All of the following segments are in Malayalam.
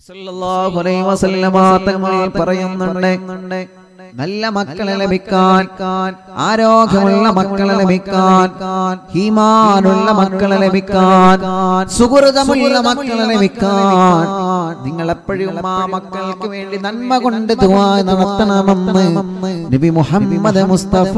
സല്ലല്ലാഹു അലൈഹി വസല്ലമ തങ്ങൾ പറയുന്നുണ്ട് നല്ല മക്കളെ ലഭിക്കാൻ ആരോഗ്യമുള്ള മക്കളെ ലഭിക്കാൻ ഹീമാനുള്ള മക്കളെ ലഭിക്കാൻ സുഹൃതമുള്ള മക്കളെ ലഭിക്കാൻ നിങ്ങൾ എപ്പോഴും ആ മക്കൾക്ക് വേണ്ടി നന്മ കൊണ്ട് ദുആ നടത്തണമെന്ന് നബി മുഹമ്മദ് മുസ്തഫ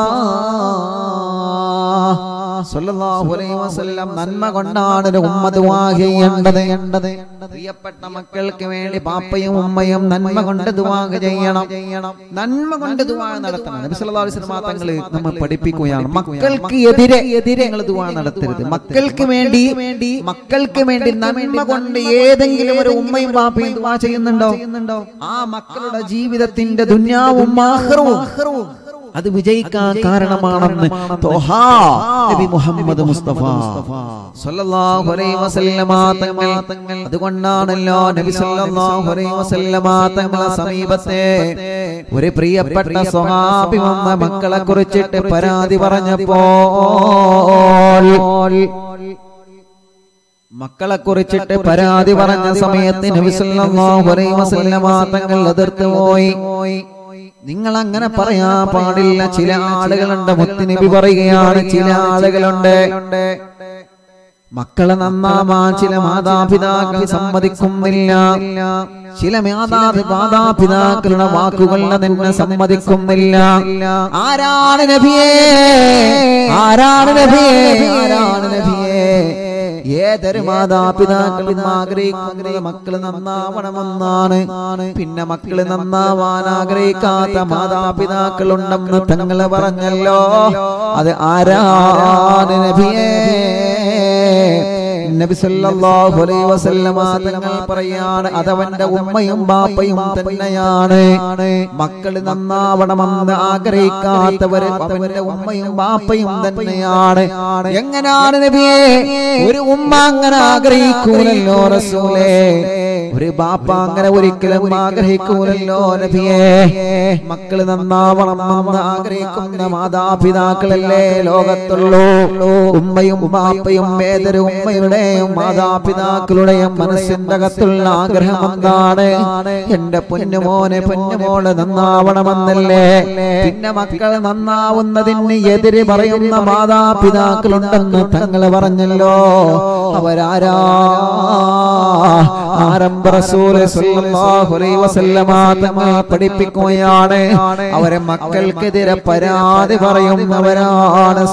സല്ലല്ലാഹു അലൈഹി വസല്ലം നന്മ കൊണ്ടാണ് ഒരു ഉമ്മ ദുആ ചെയ്യേണ്ടത് പ്രിയപ്പെട്ട മക്കൾക്ക് വേണ്ടി പാപ്പയും ഉമ്മയും നന്മ കൊണ്ട് ദുആ ചെയ്യണം നന്മ കൊണ്ട് ദുആ നടത്തണം നബി സല്ലല്ലാഹു അലൈഹി വസല്ലം തങ്ങൾ നമ്മൾ പഠിപ്പിക്കുകയാണ് മക്കൾക്ക് എതിരെ എതിരെ നിങ്ങൾ ദുആ നടത്തരുത് മക്കൾക്ക് വേണ്ടി മക്കൾക്ക് വേണ്ടി നന്മ കൊണ്ട് ഏതെങ്കിലും ഒരു ഉമ്മയും പാപ്പയും ദുആ ചെയ്യുന്നുണ്ടോ ആ മക്കളുടെ ജീവിതത്തിന്റെ ദുന്യാവും ആഖിറവും അത് വിജയിക്കാൻ കാരണമാണെന്ന് ത്വഹാ നബി മുഹമ്മദ് മുസ്തഫ സല്ലല്ലാഹു അലൈഹി വസല്ലമ തങ്ങൾ അതുകൊണ്ടാണല്ലോ നബി സല്ലല്ലാഹു അലൈഹി വസല്ലമ തങ്ങളെ സമീപത്തെ ഒരു പ്രിയപ്പെട്ട സ്വഹാബി വന്ന മക്കളെ കുറിച്ചിട്ട് പരാതി പറഞ്ഞപ്പോൾ മക്കളെ കുറിച്ചിട്ട് പരാതി പറഞ്ഞ സമയത്ത് നബി സല്ലല്ലാഹു അലൈഹി വസല്ലമ തങ്ങൾ എതിർത്ത് പോയി നിങ്ങൾ അങ്ങനെ പറയാൻ പാടില്ല ചില ആളുകളുണ്ട് മുത്തുനബി പറയുകയാണ് ചില ആളുകളുണ്ട് മക്കളെ നന്നാവാൻ ചില മാതാപിതാക്കൾ സമ്മതിക്കുന്നില്ല ചില മാതാപി മാതാപിതാക്കളുടെ വാക്കുകളെ നിന്നെ സമ്മതിക്കുന്നില്ല ആരാണ് നബിയേ ആരാണ് നബിയേ ആരാണ് നബിയേ ഏതൊരു മാതാപിതാക്കളും ആഗ്രഹിക്കുന്നത് മക്കള് നന്നാവണമെന്നാണ് പിന്നെ മക്കള് നന്നാവാൻ ആഗ്രഹിക്കാത്ത മാതാപിതാക്കളുണ്ടെന്ന് തങ്ങള് പറഞ്ഞല്ലോ അത് ആരാണ് നബിയേ നബി സല്ലല്ലാഹു അലൈഹി വസല്ലമ തങ്ങൾ പറയാണ് അതവന്റെ ഉമ്മയും ബാപ്പയും തന്നെയാണ് മക്കൾ നന്നാവണമെന്ന് ആഗ്രഹിക്കാത്തവര് അവന്റെ ഉമ്മയും ബാപ്പയും തന്നെയാണ് എങ്ങനെയാണ് നബിയെ ഒരു ഉമ്മ അങ്ങനെ ആഗ്രഹിക്കൂലല്ലോ റസൂലേ ഒരു ബാപ്പ അങ്ങനെ ഒരിക്കലും ആഗ്രഹിക്കൂലല്ലോ നബിയെ മക്കള് നന്നാവണമെന്ന് ആഗ്രഹിക്കുന്ന മാതാപിതാക്കളല്ലേ ലോകത്തുള്ളൂ ഉമ്മയും ബാപ്പയും ഏതൊരു ഉമ്മയുടെയും മാതാപിതാക്കളുടെയും മനസ്സിന്റെ അകത്തുള്ള ആഗ്രഹം എന്താണ് എന്റെ പൊന്നുമോനെ പൊന്നുമോള് നന്നാവണമെന്നല്ലേ പിന്നെ മക്കൾ നന്നാവുന്നതിന് എതിര് പറയുന്ന മാതാപിതാക്കളുണ്ടെന്ന് തങ്ങൾ പറഞ്ഞല്ലോ അവരാരാ ആരംഭ റസൂല് സ്വല്ലല്ലാഹു അലൈഹി വസല്ലമ തങ്ങൾ പഠിപ്പിക്കുകയാണ് അവരെ മക്കൾക്കെതിരെ പരാതി പറയുന്നവരാണ്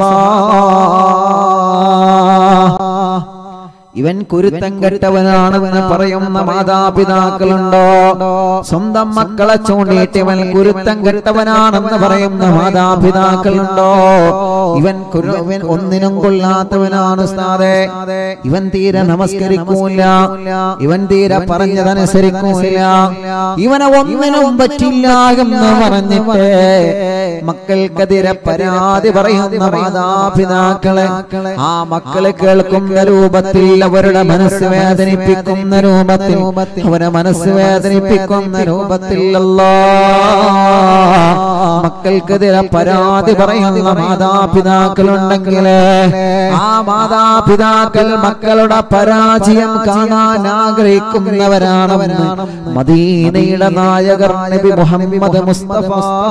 സ്വഹാബ ഇവൻ കുരുത്തം കെട്ടവനാണെന്ന് പറയുന്ന മാതാപിതാക്കളുണ്ടോ സ്വന്തം മക്കളെ ചൂണ്ടിയിട്ട് ഇവൻ കുരുത്തം കെട്ടവനാണെന്ന് പറയുന്ന മാതാപിതാക്കളുണ്ടോ ഇവൻ കുരു- ഇവൻ ഒന്നിനും കൊള്ളാത്തവനാണ് ഉസ്താദേ ഇവൻ തീരെ നമസ്കരിക്കൂല ഇവൻ തീരെ പറഞ്ഞതനുസരിക്കൂല ഇവനെ ഒന്നിനും പറ്റില്ല എന്ന് പറഞ്ഞിട്ട് മക്കൾക്കെതിരെ പരാതി പറയുന്ന മാതാപിതാക്കളെ ആ മക്കളെ കേൾക്കുന്ന രൂപത്തിൽ അവരുടെ മനസ്സ് വേദനിപ്പിക്കുന്ന രൂപത്തിൽ അവരെ മനസ്സ് വേദനിപ്പിക്കുന്ന രൂപത്തിൽ അല്ലാ മക്കൾക്കെതിരെ പരാതി പറയുന്ന മാതാപിതാക്കളുണ്ടെങ്കിൽ ആ മാതാപിതാക്കൾ മക്കളുടെ പരാജയം കാണാൻ ആഗ്രഹിക്കുന്നവരാണെന്ന് മദീനയുടെ നായകർ നബി മുഹമ്മദ് മുസ്തഫ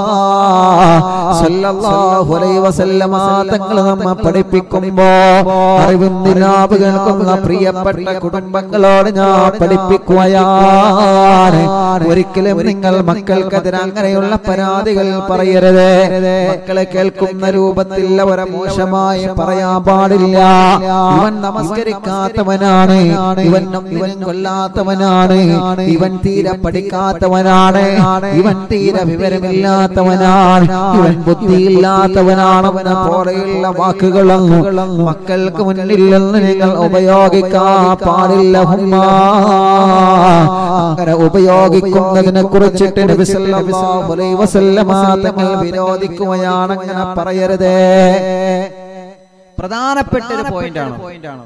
സല്ലല്ലാഹു അലൈഹി വസല്ലമ തങ്ങൾ നമ്മെ പഠിപ്പിക്കുമ്പോ അറിവും നിലാവ് കേൾക്കുന്ന പ്രിയപ്പെട്ട കുടുംബങ്ങളോട് ഞാൻ പഠിപ്പിക്കുകയാണ് ഒരിക്കലും നിങ്ങൾ മക്കൾക്കെതിരെ അങ്ങനെയുള്ള പരാതികൾ പറയരുത് മക്കളെ കേൾക്കുന്ന രൂപത്തിൽ അവരെ മോശമായി പറയാൻ പാടില്ല ഇവൻ നമസ്കരിക്കാത്തവനാണ് ഇവൻ ഇവൻ കൊല്ലാത്തവനാണ് ഇവൻ തീരെ പഠിക്കാത്തവനാണ് ഇവൻ തീരെ വിവരമില്ലാത്തവനാണ് ഇവൻ ബുദ്ധിയില്ലാത്തവനാണെന്ന പോലെയുള്ള വാക്കുകളങ്ങ് മക്കൾക്ക് മുന്നിൽ നിന്ന് നിങ്ങൾ ഉപയോഗിക്കാൻ പാടില്ല ഹുമ്മ അങ്ങനെ ഉപയോഗിക്കുന്നതിനെ കുറിച്ചിട്ട് നബി സല്ലല്ലാഹു അലൈഹി വസല്ലമ തങ്ങൾ വിരോധിക്കുകയാണ് അങ്ങനെ പറയരുതേ പ്രധാനപ്പെട്ട ഒരു പോയിന്റ് ആണ്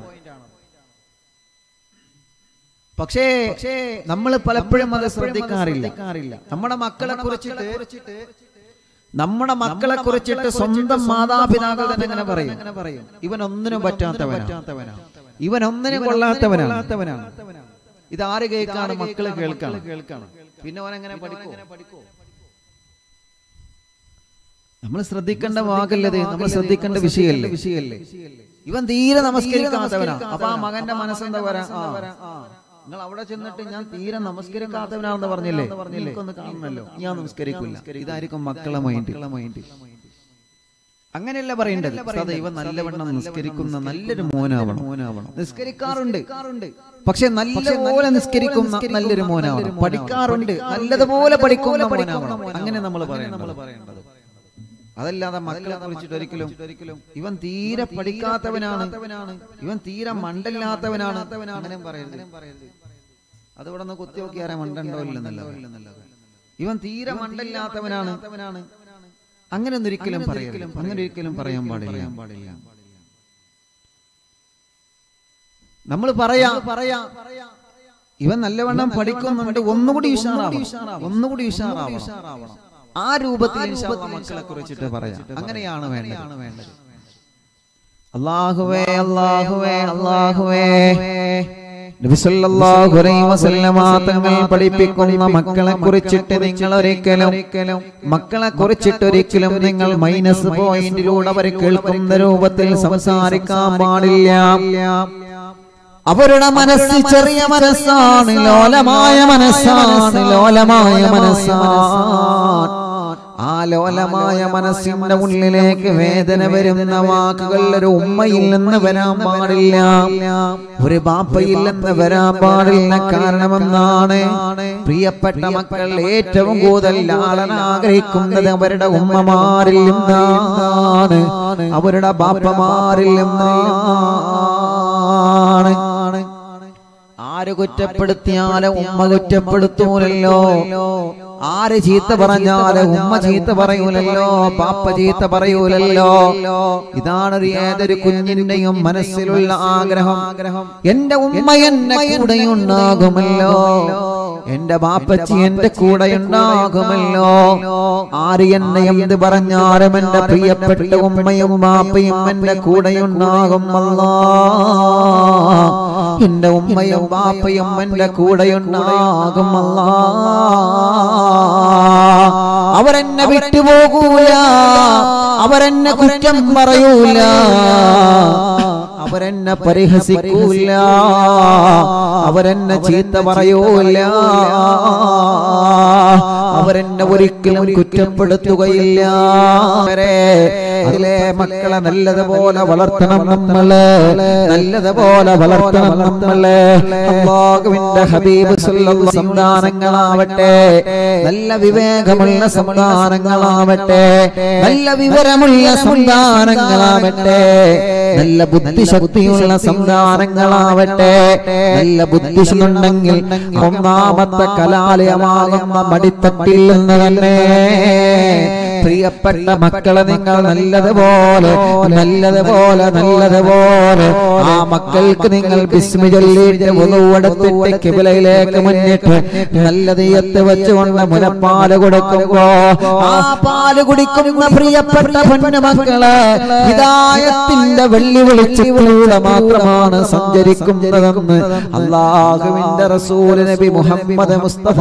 പക്ഷേ നമ്മൾ പലപ്പോഴും അത് ശ്രദ്ധിക്കാറില്ല നമ്മുടെ മക്കളെ കുറിച്ചിട്ട് നമ്മുടെ മക്കളെ കുറിച്ചിട്ട് സ്വന്തം മാതാപിതാക്കൾ തന്നെ അങ്ങനെ പറയും ഇവൻ ഒന്നിനും പറ്റാത്തവനാ ഇവൻ ഒന്നിനും കൊള്ളാത്തവനാണ് ഇതാര് കേൾക്കാണ് മക്കള് കേൾക്കാണ് കേൾക്കാണ് പിന്നെ അവൻ എങ്ങനെ പഠിക്കോ നമ്മൾ ശ്രദ്ധിക്കേണ്ട വാക്കല്ലത് നമ്മൾ ശ്രദ്ധിക്കേണ്ട വിഷയല്ലേ വിഷയല്ലേ ഇവൻ തീരെ നമസ്കരിക്കാത്തവനാ അപ്പൊ ആ മകന്റെ മനസ്സെന്താ വരാ നിങ്ങൾ അവിടെ ചെന്നിട്ട് ഞാൻ തീരെ നമസ്കരിക്കാത്തവനാണെന്ന് പറഞ്ഞില്ലേ പറഞ്ഞില്ലേ ഒന്ന് കാണണല്ലോ ഞാൻ നമസ്കരിക്കില്ല ഇതായിരിക്കും മക്കളെ മൈൻഡ് മൈൻഡ് അങ്ങനെയല്ല പറയേണ്ടത് സദാ ഇവൻ നല്ലവണ്ണം നിസ്കരിക്കുന്ന നല്ലൊരു മോനാവണം മോനാവണം നിസ്കരിക്കാറുണ്ട് പക്ഷെ നല്ലപോലെ നിസ്കരിക്കുന്ന നല്ലൊരു മോനാവണം പഠിക്കാറുണ്ട് നല്ലതുപോലെ പഠിക്കുന്ന മോനാവണം അങ്ങനെ നമ്മൾ പറയേണ്ടത് അതല്ലാതെ മക്കളെ കുറിച്ചിട്ട് ഒരിക്കലും ഒരിക്കലും ഇവൻ തീരെ പഠിക്കാത്തവനാണ് ഇവൻ തീരെ മണ്ടല്ലാത്തവനാണ് അങ്ങനെ പറയരുത് അത് ഇവിടെ നിന്ന് കുത്തി നോക്കി ആരാ മണ്ടുണ്ടോ ഇല്ലെന്നല്ല ഇവൻ തീരെ മണ്ടല്ലാത്തവനാണ് അങ്ങനെ ഒന്നും ഒരിക്കലും പറയരുത് അങ്ങനെ ഒരിക്കലും പറയാൻ പാടില്ല പാടില്ല നമ്മൾ പറയാ പറയാ ഇവൻ നല്ലവണ്ണം പഠിക്കുന്നുണ്ട് ഒന്നുകൂടി ഉഷാറാവണം ഒന്നുകൂടി ഉഷാറാവണം ആ രൂപത്തിൽ ഇൻഷാ അല്ലാ മക്കളെ കുറിച്ചിട്ട് പറയാം അങ്ങനെയാണ് വേണ്ടത് വേണ്ടത് അല്ലാഹുവേ അല്ലാഹുവേ അല്ലാഹുവേ നബി സല്ലല്ലാഹു അലൈഹി വസല്ലമ തങ്ങൾ പഠിപ്പിക്കുന്ന മക്കളെ കുറിച്ചിട്ട് നിങ്ങൾ ഒരിക്കലും മക്കളെ കുറിച്ചിട്ട് ഒരിക്കലും നിങ്ങൾ മൈനസ് പോയിന്റിലൂടെ അവർ കേൾക്കുന്ന രൂപത്തിൽ സംസാരിക്കാൻ പാടില്ല അവരുടെ മനസ്സ് ചെറിയ മനസ്സാണ് ലോലമായ മനസ്സാണ് ലോലമായ മനസ്സാണ് ആ ലോലമായ മനസ്സിന്റെ ഉള്ളിലേക്ക് വേദന വരുന്ന വാക്കുകൾ ഒരു ഉമ്മയിൽ നിന്ന് വരാൻ പാടില്ല ഒരു ബാപ്പയിൽ നിന്ന് വരാൻ പാടില്ല കാരണമെന്നാണ് പ്രിയപ്പെട്ട മക്കൾ ഏറ്റവും കൂടുതൽ ലാളന ആഗ്രഹിക്കുന്നത് അവരുടെ ഉമ്മമാരിൽ നിന്നാണ് അവരുടെ ബാപ്പമാരിൽ നിന്നാണ് ആര് കുറ്റപ്പെടുത്തിയാലും ഉമ്മ കുറ്റപ്പെടുത്തൂലല്ലോ ആര് ചീത്ത പറഞ്ഞാലും ഉമ്മ ചീത്ത പറയൂലല്ലോ പാപ്പ ചീത്ത പറയൂലല്ലോ ഇതാണ് ഒരു ഏതൊരു കുഞ്ഞിന്റെയും മനസ്സിലുള്ള ആഗ്രഹം ആഗ്രഹം എന്റെ ഉമ്മ എന്നെ കൂടെയുണ്ടാകുമല്ലോ എന്റെ ബാപ്പച്ചി എന്റെ കൂടെ ഉണ്ടാകുമല്ലോ ആര് എന്നെ എന്ത് പറഞ്ഞാലും എന്റെ പ്രിയപ്പെട്ട ഉമ്മയും ബാപ്പയും എന്റെ കൂടെയുണ്ടാകുമല്ലോ എന്റെ ഉമ്മയും ബാപ്പയും എന്റെ കൂടെയുണ്ടാകുമല്ല അവരെന്നെ വിട്ടുപോകൂല അവരെന്നെ കുറ്റം പറയൂല അവരെന്നെ പരിഹസിക്കൂല അവരെന്നെ ചീത്ത പറയൂല അവരെന്നെ ഒരിക്കലും കുറ്റപ്പെടുത്തുകയില്ല അവരെ അതിലെ മക്കളെ നല്ലതുപോലെ വളർത്തണം നമ്മള് നല്ലതുപോലെ വളർത്തണം നമ്മള് അള്ളാഹുവിന്റെ ഹബീബ് സല്ലല്ലാഹു സന്താനങ്ങളാവട്ടെ നല്ല വിവേകമുള്ള സന്താനങ്ങളാവട്ടെ നല്ല വിവരമുള്ള സന്താനങ്ങളാവട്ടെ നല്ല ബുദ്ധിശക്തിയുള്ള സന്താനങ്ങളാവട്ടെ നല്ല ബുദ്ധിശുണ്ടെങ്കിൽ ഒന്നാമത്തെ കലാലയമാകുന്ന മടിത്തട്ടിൽ നിന്ന് തന്നെ പ്രിയപ്പെട്ട മക്കളെ നിങ്ങൾ നല്ലതുപോലെ നല്ലതുപോലെ നല്ലതുപോലെ ആ മക്കൾക്ക് നിങ്ങൾ ബിസ്മി ചൊല്ലിയിട്ട് ഒന്നുവെടുത്തിട്ട് കിബിലയിലേക്ക് മുന്നിട്ട് നല്ല തീയത്ത് വെച്ചുകൊണ്ട് മുലപ്പാല് കൊടുക്കുമ്പോ ആ പാല് കുടിക്കുന്ന പ്രിയപ്പെട്ട പൊന്നു മക്കള് ഹിദായത്തിന്റെ വെള്ളി വെളിച്ചത്തിലൂടെ മാത്രമാണ് സഞ്ചരിക്കുന്നതെന്ന് അള്ളാഹുവിന്റെ റസൂൽ നബി മുഹമ്മദ് മുസ്തഫ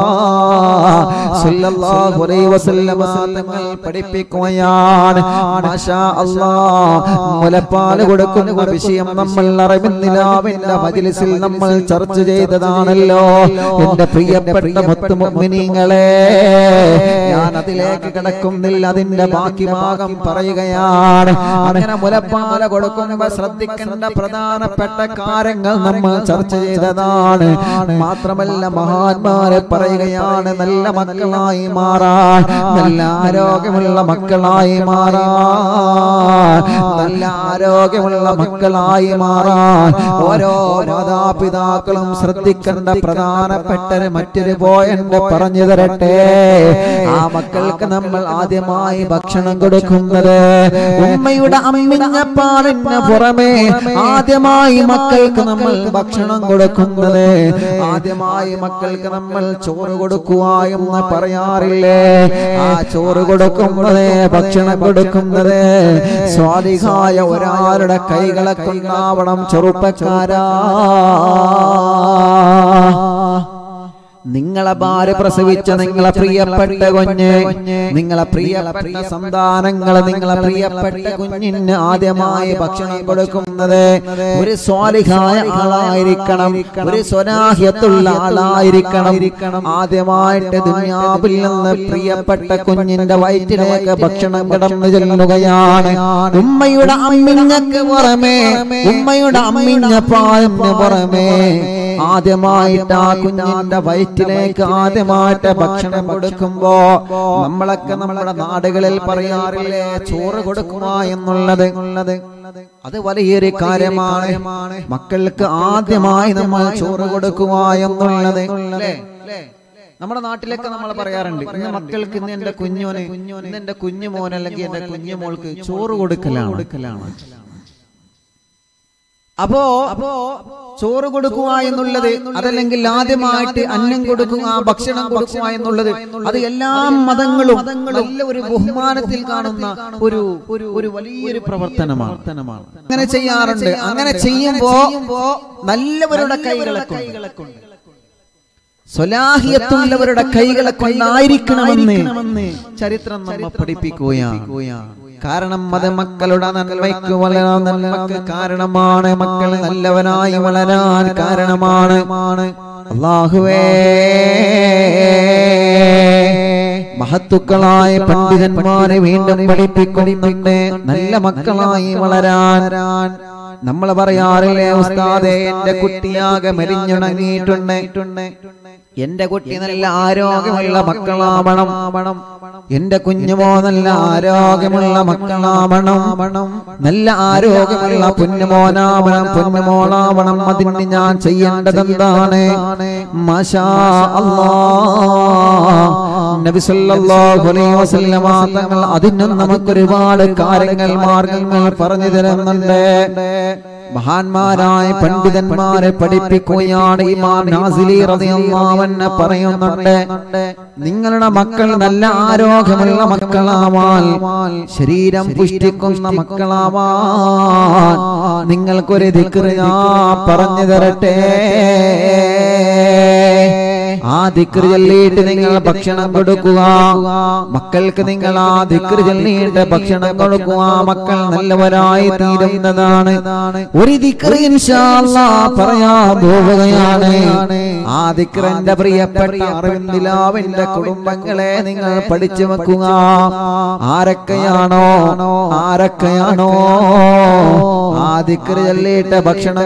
സല്ലല്ലാഹു അലൈഹി വസല്ലമ തങ്ങൾ പഠിപ്പിക്കുകയാണ് മാഷാ അല്ലാഹ് മുലപ്പാൽ കൊടുക്കുന്ന വിഷയം നമ്മൾ അറിവിന്നിലാവിന്റെ മജ്ലിസിൽ നമ്മൾ ചർച്ച ചെയ്തതാണല്ലോ എന്റെ പ്രിയപ്പെട്ട മുത്തു മുഅ്മിനീങ്ങളെ ഞാൻ അതിലേക്ക് കിടക്കുന്നില്ല അതിന്റെ ബാക്കി ഭാഗം പറയുകയാണ് അങ്ങനെ മുലപ്പാല കൊടുക്കുമ്പോൾ ശ്രദ്ധിക്കേണ്ട പ്രധാനപ്പെട്ട കാര്യങ്ങൾ നമ്മൾ ചർച്ച ചെയ്തതാണ് മാത്രമല്ല മഹാന്മാരെ പറയുകയാണ് നല്ല മക്കളായി മാറാൻ നല്ല ആരോഗ്യമുള്ള മക്കളായി മാറാൻ നല്ല ആരോഗ്യമുള്ള മക്കളായി മാറാൻ ഓരോ മാതാപിതാക്കളും ശ്രദ്ധിക്കേണ്ട പ്രധാനപ്പെട്ട മറ്റൊരു പോയിന്റ് പറഞ്ഞു തരട്ടെ ആ മക്കൾക്ക് നമ്മൾ ആദ്യമായി ഭക്ഷണം കൊടുക്കുന്നത് ഉമ്മയുടെ അമ്മിഞ്ഞ പാലിന് പുറമെ ആദ്യമായി മക്കൾക്ക് നമ്മൾ ഭക്ഷണം കൊടുക്കുന്നത് ആദ്യമായി മക്കൾക്ക് നമ്മൾ ചോറ് കൊടുക്കുക എന്ന് പറയാറില്ലേ ആ ചോറ് കൊടുക്കുന്നത് ഭക്ഷണം കൊടുക്കുന്നത് സ്വാധികായ ഒരാളുടെ കൈകളെ കൊണ്ടാവണം ചെറുപ്പക്കാരാ നിങ്ങളെ ഭാര്യ പ്രസവിച്ച നിങ്ങളെ പ്രിയപ്പെട്ട കുഞ്ഞ് നിങ്ങളെ പ്രിയപ്പെട്ട സന്താനങ്ങളെ നിങ്ങളെ പ്രിയപ്പെട്ട കുഞ്ഞിന് ആദ്യമായി ഭക്ഷണം കൊടുക്കുന്നത് ഒരു സ്വാലിഹായ ആളായിരിക്കണം ഒരു സ്വനാഹ്യത്തുള്ള ആളായിരിക്കണം ആദ്യമായിട്ട് ദുനിയാവിൽ നിന്ന് പ്രിയപ്പെട്ട കുഞ്ഞിന്റെ വയറ്റിലേക്ക് ഭക്ഷണം കിടന്നു ചെല്ലുകയാണ് ഉമ്മയുടെ അമ്മിഞ്ഞക്ക് പുറമേ ഉമ്മയുടെ അമ്മിഞ്ഞ പാലിന് പുറമേ ആദ്യമായിട്ട് ആ കുഞ്ഞിന്റെ വയറ്റിലേക്ക് ആദ്യമായിട്ട് ഭക്ഷണം കൊടുക്കുമ്പോ നമ്മളൊക്കെ നമ്മുടെ നാടുകളിൽ പറയാറില്ലേ ചോറ് കൊടുക്കുക എന്നുള്ളത് അത് വലിയൊരു കാര്യമാണ് മക്കൾക്ക് ആദ്യമായി നമ്മൾ ചോറ് കൊടുക്കുക എന്നുള്ളത് അല്ലേ? നമ്മുടെ നാട്ടിലൊക്കെ നമ്മൾ പറയാറുണ്ട് ഇന്ന് മക്കൾക്ക് ഇന്ന് എന്റെ കുഞ്ഞോന് ഇന്ന് എന്റെ കുഞ്ഞു മോൻ അല്ലെങ്കിൽ എന്റെ കുഞ്ഞു മോൾക്ക് ചോറ് കൊടുക്കലാണ് കൊടുക്കലാണ് അപ്പോ അപ്പോ ചോറ് കൊടുക്കുക എന്നുള്ളത് അതല്ലെങ്കിൽ ആദ്യമായിട്ട് അന്നം കൊടുക്കുക ഭക്ഷണം കൊടുക്കുക എന്നുള്ളത് അത് എല്ലാ മതങ്ങളും നല്ല ഒരു ബഹുമാനത്തിൽ കാണുന്ന ഒരു ഒരു ഒരു വലിയൊരു പ്രവർത്തനമാണ് അങ്ങനെ ചെയ്യാറുണ്ട് അങ്ങനെ ചെയ്യുമ്പോ നല്ലവരുടെ കൈകളെ കൊണ്ട് സ്വലാഹിയത്തുള്ളവരുടെ കൈകളെ കൊണ്ടായിരിക്കണമെന്ന് ചരിത്രം നമ്മെ പഠിപ്പിക്കുകയാണ് കാരണം അത് മക്കളുടെ നന്മയ്ക്ക് വളരാൻ നന്മക്ക് കാരണമാണ് മക്കൾ നല്ലവനായി വളരാൻ കാരണമാണ് അള്ളാഹുവേ മഹത്തുക്കളായ പണ്ഡിതന്മാരെ വീണ്ടും പഠിപ്പിക്കുന്നുണ്ട് നല്ല മക്കളായി വളരാൻ നമ്മൾ പറയാറില്ലേ ഉസ്താദെ എന്റെ കുട്ടിയാകെ മെലിഞ്ഞുണങ്ങിയിട്ടുണ്ട് എന്റെ കുട്ടി നല്ല ആരോഗ്യമുള്ള മക്കളാവണം എന്റെ കുഞ്ഞുമോ നല്ല ആരോഗ്യമുള്ള മക്കളാവണം നല്ല ആരോഗ്യമുള്ള പൊന്നുമോനാവണം പൊന്നുമോളാവണം അതിന് ഞാൻ ചെയ്യേണ്ടത് എന്താണ് മാഷാ അല്ലാ നബി സല്ലല്ലാഹു അലൈഹി വസല്ലമ തങ്ങൾ അതിനും നമുക്ക് ഒരുപാട് കാര്യങ്ങൾ മാർഗങ്ങൾ പറഞ്ഞു തരുന്നുണ്ട് മഹാന്മാരായ പണ്ഡിതന്മാരെ പഠിപ്പിക്കുകയാണ് ഇമാം നാസിലി റളിയല്ലാഹു അൻഹു പറയുന്നുണ്ട് നിങ്ങളുടെ മക്കൾ നല്ല ആരോഗ്യമുള്ള മക്കളാവാൻ ശരീരം പുഷ്ടിക്കുന്ന മക്കളാവാൻ നിങ്ങൾക്കൊരു ദിക്ർ ഞാൻ പറഞ്ഞു തരട്ടെ ആ ദിക്ർ ചൊല്ലിയിട്ട് നിങ്ങൾ ഭക്ഷണം കൊടുക്കുക മക്കൾക്ക് നിങ്ങൾ ആ ദിക്ർ ചൊല്ലിയിട്ട് ഭക്ഷണം കൊടുക്കുക മക്കൾ നല്ലവരായി തീരുന്നതാണ് ഒരു ദിക്ർ ഇൻഷാ അല്ലാഹ് പറയാൻ പോവുകയാണ് ആ ദിക്ർ എന്റെ പ്രിയപ്പെട്ട അറിവിന്ദിലാവിന്റെ കുടുംബങ്ങളെ നിങ്ങൾ പഠിച്ചു വെക്കുക ആരൊക്കെയാണോ ആരൊക്കെയാണോ ആ ദിക്ർ ചൊല്ലിയിട്ട് ഭക്ഷണം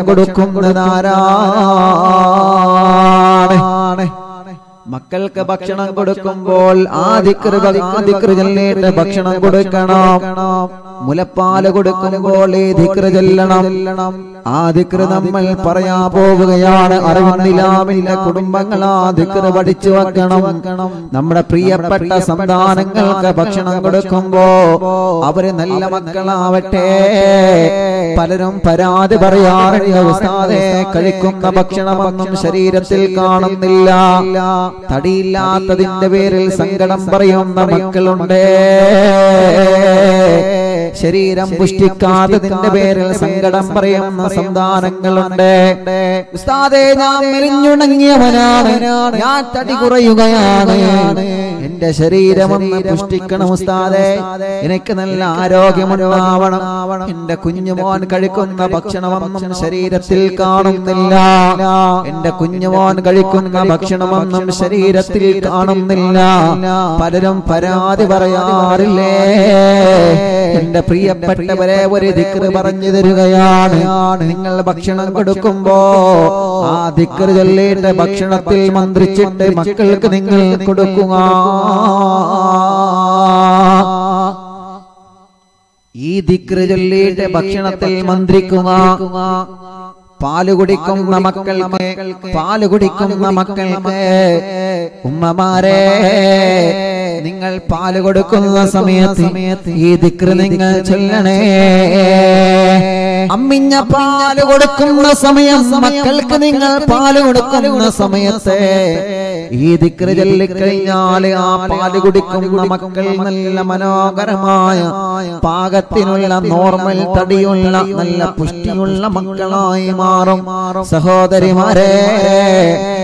കൊടുക്കുന്നതാരാണ് മക്കൾക്ക് ഭക്ഷണം കൊടുക്കുമ്പോൾ ആ ദിക്റ് ആ ദിക്റ് ചൊല്ലിയിട്ട് ഭക്ഷണം കൊടുക്കണം മുലപ്പാല് കൊടുക്കുമ്പോൾ ഈ ദിക്റ് ചൊല്ലണം ആ ദിക്റ് നമ്മൾ പറയാ പോവുകയാണ് അറിവുന്നില്ലാമില്ല കുടുംബങ്ങൾ ആ ദിക്റ് പഠിച്ചു വെക്കണം നമ്മുടെ പ്രിയപ്പെട്ട സന്താനങ്ങൾക്ക് ഭക്ഷണം കൊടുക്കുമ്പോ അവര് നല്ല മക്കളാവട്ടെ പലരും പരാതി പറയാറുണ്ട് ഉസ്താദെ കഴിക്കുന്ന ഭക്ഷണമൊന്നും ശരീരത്തിൽ കാണുന്നില്ല തടിയില്ലാത്തതിന്റെ പേരിൽ സങ്കടം പറയുന്ന മക്കളുണ്ട് ശരീരം പുഷ്ടിക്കാത്തതിന്റെ പേരിൽ സങ്കടം പറയുന്ന സന്താനങ്ങളുണ്ട് ഉസ്താദേ ഞാൻ മെലിഞ്ഞുണങ്ങിയവനാണ് ഞാൻ തടി കുറയുകയാണ് എന്റെ ശരീരമൊന്ന് പുഷ്ടിക്കണം ഉസ്താദേ എനിക്ക് നല്ല ആരോഗ്യമുണ്ടാവണം എന്റെ കുഞ്ഞുമോൻ കഴിക്കുന്ന ഭക്ഷണമൊന്നും ശരീരത്തിൽ കാണുന്നില്ല എന്റെ കുഞ്ഞുമോൻ കഴിക്കുന്ന ഭക്ഷണമൊന്നും ശരീരത്തിൽ കാണുന്നില്ല പലരും പരാതി പറയാറില്ലേ എന്റെ പ്രിയപ്പെട്ടവരെ ഒരു ദിക്റ് പറഞ്ഞു തരികയാണ് നിങ്ങൾ ഭക്ഷണം കൊടുക്കുമ്പോ ആ ദിക്റ് ചൊല്ലിയിട്ട് ഭക്ഷണത്തിൽ മന്ത്രിച്ചിട്ട് മക്കൾക്ക് നിങ്ങൾ കൊടുക്കുക ഈ ദിക്റ് ചൊല്ലിയിട്ട് ഭക്ഷണത്തിൽ മന്ത്രിക്കുക പാല് കുടിക്കുന്ന മക്കൾക്ക് പാല് കുടിക്കുന്ന മക്കൾക്ക് ഉമ്മമാരെ നിങ്ങൾ പാല് കൊടുക്കുന്ന സമയത്ത് ഈ ദിക്റ് നിങ്ങൾ ചൊല്ലണേ അമ്മിഞ്ഞ പാല് കൊടുക്കുന്ന സമയം മക്കൾക്ക് നിങ്ങൾ പാല് കൊടുക്കുന്ന സമയത്ത് ഈ ദിക്റ് ചൊല്ലിക്കഴിഞ്ഞാൽ ആ പാല് കുടിക്കുന്ന മക്കൾ നല്ല മനോഹരമായ പാകത്തിനുള്ള നോർമൽ തടിയുള്ള നല്ല പുഷ്ടിയുള്ള മക്കളായി മാറും സഹോദരിമാരെ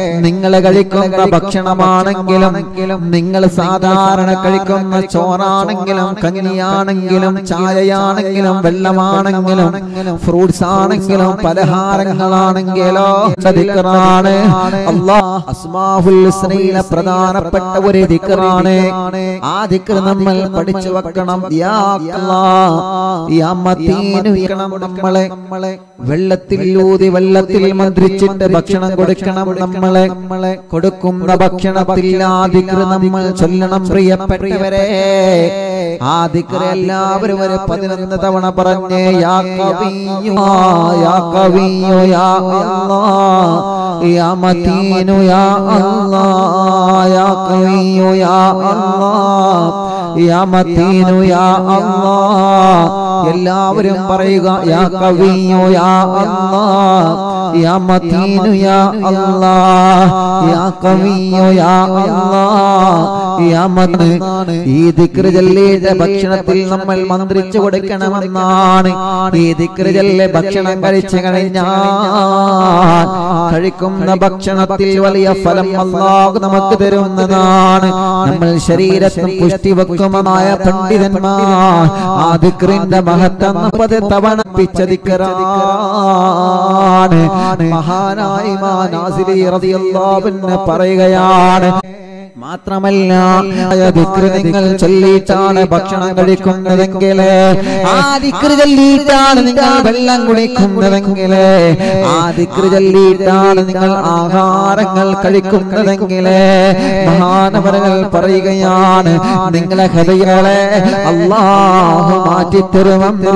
നിങ്ങൾ കഴിക്കുന്ന ഭക്ഷണമാണെങ്കിലും നിങ്ങൾ സാധാരണ കഴിക്കുന്ന ചോറാണെങ്കിലും കഞ്ഞിയാണെങ്കിലും ചായയാണെങ്കിലും വെള്ളമാണെങ്കിലും ഫ്രൂട്ട്സ് ആണെങ്കിലും പലഹാരങ്ങളാണെങ്കിലോ ദിക്റാണ് അല്ലാഹ് അസ്മാഹുൽ ഹുസ്നയിലെ പ്രധാനപ്പെട്ട ഒരു ദിക്റാണ് ആ ദിക്ർ നമ്മൾ പഠിച്ചു വെക്കണം യാ അല്ലാഹ് യാ മതീനു ഇക്കണം നമ്മളെ വെള്ളത്തിൽ ഊതി വെള്ളത്തിൽ മന്ത്രിച്ചിട്ട് ഭക്ഷണം കൊടുക്കണം നമ്മളെ നമ്മളെ കൊടുക്കുന്ന ഭക്ഷണത്തിൽ ആ ദിക്ർ നമ്മൾ ചൊല്ലണം പ്രിയപ്പെട്ടവരെ ആ ദിക്ർ എല്ലാവരും ഒരു പതിനൊന്ന് തവണ പറഞ്ഞേ യാ കവിയോ യാ കവിയോ യാ അല്ലാഹ് യാ മതീനു യാ അല്ലാഹ് യാ കവിയോ യാ അല്ലാഹ് യാ മതീനു യാ അല്ലാഹ് എല്ലാവരും പറയുക യാ കവിയോ യാ അല്ലാഹ് യാ മതീനു യാ അല്ലാഹ് യാ കവിയോ യാ അല്ലാഹ് യാ മത് ഈ ദിക്ർ ചൊല്ലിയിട്ട് ഭക്ഷണത്തിൽ നമ്മൾ മന്ത്രിച്ചു കൊടുക്കണമെന്നാണ് ഈ ദിക്ർ ചൊല്ലി ഭക്ഷണം കഴിച്ചു കഴിഞ്ഞാൽ കഴിക്കുന്ന ഭക്ഷണത്തിൽ വലിയ ഫലം അല്ലാഹു നമുക്ക് തരുന്നതാണ് നമ്മൾ ശരീരത്തിൽ പുഷ്ടി വെക്കുമായ പണ്ഡിതന്മാർ ആ ദിക്റിന്റെ മഹത്വം മുപ്പത് തവണ പിച്ച ദിക്റാണ് മഹാനായ ഇമാം നാസിരി റളിയല്ലാഹു അൻഹു പറയുകയാണ് മാത്രമല്ല ദിക്ർ നിങ്ങൾ ചൊല്ലിയിട്ടാണ് ഭക്ഷണം കഴിക്കുന്നതെങ്കിൽ ആ ദിക്ർ ചൊല്ലിയിട്ടാണ് നിങ്ങൾ വെള്ളം കുടിക്കുന്നതെങ്കിൽ ആ ദിക്ർ ചൊല്ലിയിട്ടാണ് നിങ്ങൾ ആഹാരങ്ങൾ കഴിക്കുന്നതെങ്കിൽ മഹാനവരകൾ പറയുകയാണ് നിങ്ങളെ ഹൃദയങ്ങളെ അള്ളാഹു മാറ്റിത്തരുമെന്ന്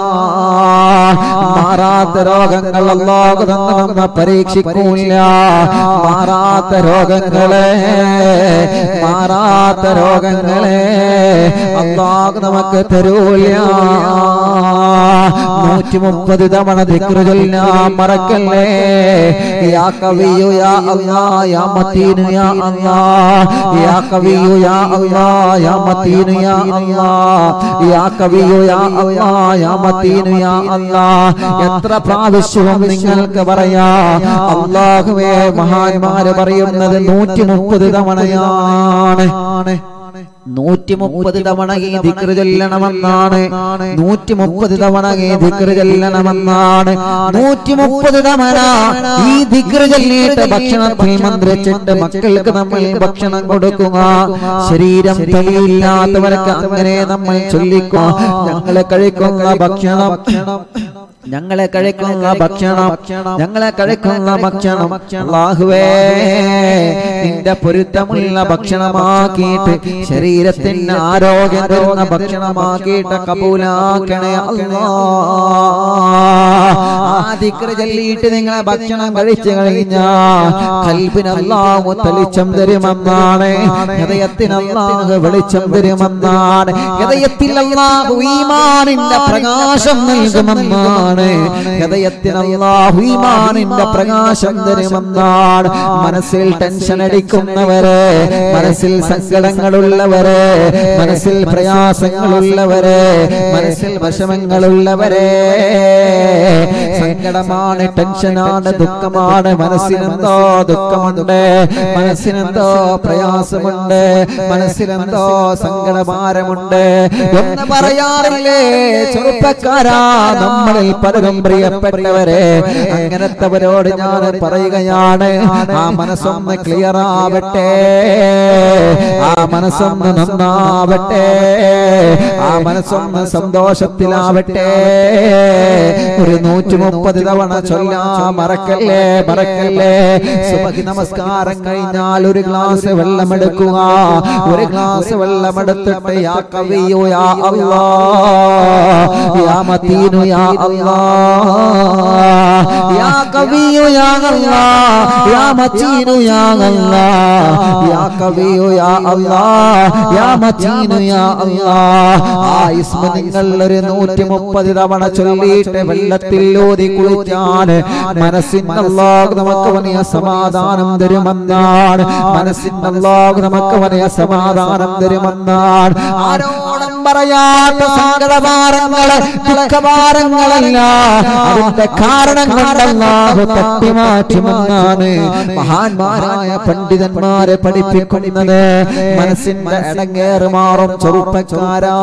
മാറാത്ത രോഗങ്ങൾ അള്ളാഹു തന്നു നമ്മെ പരീക്ഷിക്കൂല മാറാത്ത രോഗങ്ങളെ മാറാത്ത രോഗങ്ങളെ അള്ളാഹു നമുക്ക് തരൂല നൂറ്റി മുപ്പത് തവണ ദിക്റ് ചൊല്ലാൻ മറക്കല്ലേ യാ കവിയു യാ അല്ലാ യാ മത്തീനു യാ അല്ലാ യാ കവിയു യാ അല്ലാ യാ മത്തീനു യാ അല്ലാ യാ കവിയു യാ അല്ലാ യാ മത്തീനു യാ അല്ലാ എത്ര പ്രാവശ്യവും നിങ്ങൾക്ക് പറയാ അള്ളാഹുവേ മഹാന്മാര് പറയുന്നത് നൂറ്റി മുപ്പത് തവണയാണ് നൂറ്റി മുപ്പത് തവണ ഈ ദിക്റ് ചൊല്ലണമെന്നാണ് നൂറ്റി മുപ്പത് തവണ ഈ ദിക്റ് ചൊല്ലണമെന്നാണ് നൂറ്റി മുപ്പത് തവണ ഈ ദിക്റ് ചൊല്ലിയിട്ട് ഭക്ഷണത്തിൽ മന്ത്രിച്ചിട്ട് മക്കൾക്ക് നമ്മൾ ഭക്ഷണം കൊടുക്കുക ശരീരം തലയില്ലാത്തവർക്ക് അങ്ങനെ നമ്മൾ ചൊല്ലിക്കുക ഞങ്ങളെ കഴിക്കുന്ന ഭക്ഷണം ഞങ്ങളെ കഴിക്കുന്ന ഭക്ഷണം ഞങ്ങളെ കഴിക്കുന്ന ഭക്ഷണം അല്ലാഹുവേ നിന്റെ പൊരുത്തമുള്ള ഭക്ഷണമാക്കിയിട്ട് ശരീരത്തിന് ആരോഗ്യം തരുന്ന ഭക്ഷണമാക്കിയിട്ട് കബൂലാക്കണേ അല്ലാ ആ ദിക്റ് ചൊല്ലിയിട്ട് നിങ്ങളെ ഭക്ഷണം കഴിച്ചു കഴിഞ്ഞാ കൽബിന് അല്ലാഹു തെളിച്ചം തരുമെന്നാണ് ഹൃദയത്തിന് അല്ലാഹു വെളിച്ചം തരുമെന്നാണ് ഹൃദയത്തിൽ അല്ലാഹു ഈമാനിന്റെ പ്രകാശം നൽകുമെന്നാണ് ഹൃദയത്തിന് അല്ലാഹു ഈമാനിന്റെ പ്രകാശം തരുമെന്നാണ് മനസ്സിൽ ടെൻഷൻ അടിക്കുന്നവരെ മനസ്സിൽ സങ്കടങ്ങളുള്ളവരെ മനസ്സിൽ പ്രയാസങ്ങളുള്ളവരെ മനസ്സിൽ വിഷമങ്ങളുള്ളവരെ സങ്കടമാണ് ടെൻഷനാണ് ദുഃഖമാണ് മനസ്സിനെന്തോ ദുഃഖമുണ്ട് മനസ്സിനെന്തോ പ്രയാസമുണ്ട് മനസ്സിലെന്തോ സങ്കടഭാരമുണ്ട് എന്ന് പറയാറില്ലേ ചെറുപ്പക്കാരാ നമ്മളിൽ പലരും പ്രിയപ്പെട്ടവരെ അങ്ങനത്തവരോട് ഞാൻ പറയുകയാണ് ആ മനസ്സൊന്ന് ക്ലിയർ ആവട്ടെ ആ മനസ്സൊന്ന് നന്നാവട്ടെ ആ മനസ്സൊന്ന് സന്തോഷത്തിലാവട്ടെ ഒരു നൂറ്റി മുപ്പത് തവണ ചൊല്ലാ മറക്കല്ലേ മറക്കല്ലേ സുബഹി നമസ്കാരം കഴിഞ്ഞാൽ ഒരു ഗ്ലാസ് വെള്ളം എടുക്കുക ഒരു ഗ്ലാസ് വെള്ളം എടുത്തിട്ട് യാ കവിയോ യാ അല്ലാ യാ മതീനു യാ അല്ലാ യാ കവിയോ യാ അല്ലാ യാ മതീനു യാ അല്ലാ യാ കവിയോ യാ അല്ലാ യാ മതീനു യാ അല്ലാ ആ ഇസ്മ നിങ്ങൾ ഒരു നൂറ്റി മുപ്പത് തവണ ചൊല്ലിയിട്ട് വെള്ളത്തിൽ ഊതി കുളിച്ചാൽ മനസ്സിന് അല്ലാഹു നമുക്ക് വലിയ സമാധാനം തരുമെന്നാണ് മനസ്സിന് അല്ലാഹു നമുക്ക് വലിയ സമാധാനം തരുമെന്നാണ് ആരോടും പറയാത്ത സങ്കടഭാരങ്ങള് ദുഃഖഭാരങ്ങളല്ല അതിന്റെ കാരണം കാരണം കണ്ടല്ലാഹു തട്ടിമാറ്റുമെന്നാണ് മഹാന്മാരായ പണ്ഡിതന്മാരെ പഠിപ്പിക്കുന്നത് മനസ്സിന്റെ ഇടങ്ങേറ് മാറും ചെറുപ്പക്കാരാ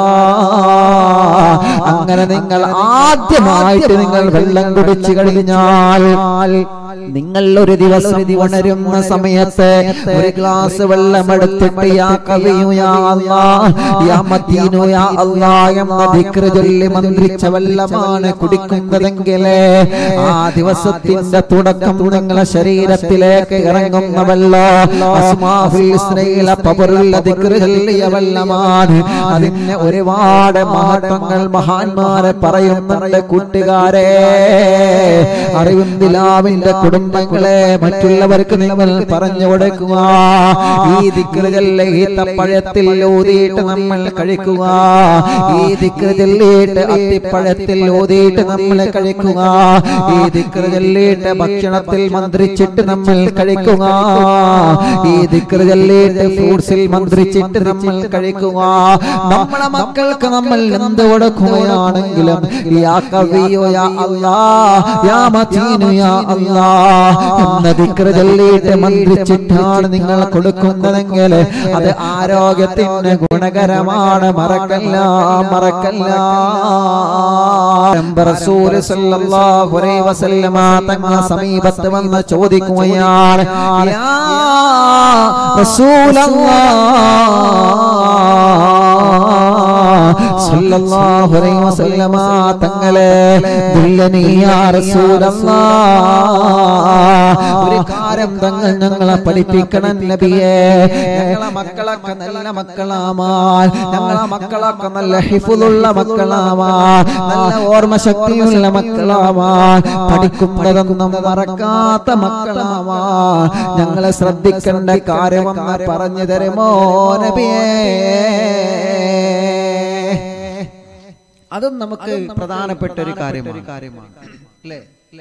അങ്ങനെ നിങ്ങൾ ആദ്യമായിട്ട് നിങ്ങൾ വെള്ളം കുടിച്ചു കഴിഞ്ഞാൽ നിങ്ങൾ ഒരു ദിവസം ഉണരുന്ന സമയത്ത് ഒരു ഗ്ലാസ് വെള്ളം എടുത്തിട്ട് യാ കവിയു യാ അല്ലാ യാ മദീനു യാ അല്ലാ എന്ന ദിക്റ് ചൊല്ലി മന്ത്രിച്ച വെള്ളമാണ് കുടിക്കുന്നതെങ്കിൽ ആ ദിവസത്തിന്റെ തുടക്കം നിങ്ങളെ ശരീരത്തിലേക്ക് ഇറങ്ങുന്ന വെള്ളം അസ്മാഹുൽ ഹുസ്നയിലെ പവറുള്ള ദിക്റ് ചൊല്ലിയ വെള്ളമാണ് അതിന് ഒരുപാട് മഹത്വങ്ങൾ മഹാന്മാരെ പറയുന്നുണ്ട് കൂട്ടുകാരെ അറിവിന്ദിലാവിന്റെ കുടുംബങ്ങളെ മറ്റുള്ളവർക്ക് നിങ്ങൾ പറഞ്ഞു കൊടുക്കുക ഈ ദിക്കറുകളിലെ ഈത്തപ്പഴത്തിൽ ഊതിയിട്ട് നമ്മൾ കഴിക്കുക ഈ ദിക്കറ് ചൊല്ലിയിട്ട് അത്തിപ്പഴത്തിൽ ഊതിയിട്ട് നമ്മൾ കഴിക്കുക ഈ ദിക്കറ് ചൊല്ലിയിട്ട് ഭക്ഷണത്തിൽ മന്ത്രിച്ചിട്ട് നമ്മൾ കഴിക്കുക ഈ ദിക്കറ് ചൊല്ലിയിട്ട് ഫ്രൂട്ട്സിൽ മന്ത്രിച്ചിട്ട് നമ്മൾ കഴിക്കുക നമ്മളെ മക്കൾക്ക് നമ്മൾ എന്ത് കൊടുക്കുകയാണെങ്കിലും യാ കവിയോ യാ അല്ലാ യാ മതീനു യാ അല്ലാ എന്ന ദിക്റ് ചൊല്ലിയിട്ട് മന്ത്രിച്ചിട്ടാണ് നിങ്ങൾ കൊടുക്കുന്നതെങ്കിൽ അത് ആരോഗ്യത്തിന് ഗുണകരമാണ് മറക്കല്ല മറക്കല്ല റസൂൽ സല്ലല്ലാഹു അലൈഹി വസല്ലമ തങ്ങൾ സമീപത്ത് വന്ന് ചോദിക്കുകയാണ് യാ റസൂലല്ലാഹ് സല്ലല്ലാഹു അലൈഹി വസല്ലമ തങ്ങളെ ദുല്ലനി യാ റസൂലല്ലാഹ് ഒരു കാര്യം തങ്ങൾ ഞങ്ങളെ പഠിപ്പിക്കണം നബിയേ ഞങ്ങളെ മക്കളൊക്കെ നല്ല മക്കളാമാൽ ഞങ്ങളെ മക്കളൊക്കെ നല്ല ഹിഫുള്ള മക്കളാമാൽ നല്ല ഓർമ്മശക്തിയുള്ള മക്കളാമാൽ പഠിക്കുന്നതൊന്നും മറക്കാത്ത മക്കളാമാൽ ഞങ്ങളെ ശ്രദ്ധിക്കേണ്ട കാര്യമെന്ന് പറഞ്ഞു തരുമോ നബിയേ അതും നമുക്ക് പ്രധാനപ്പെട്ട ഒരു കാര്യമാണ് കാര്യമാണ് അല്ലേ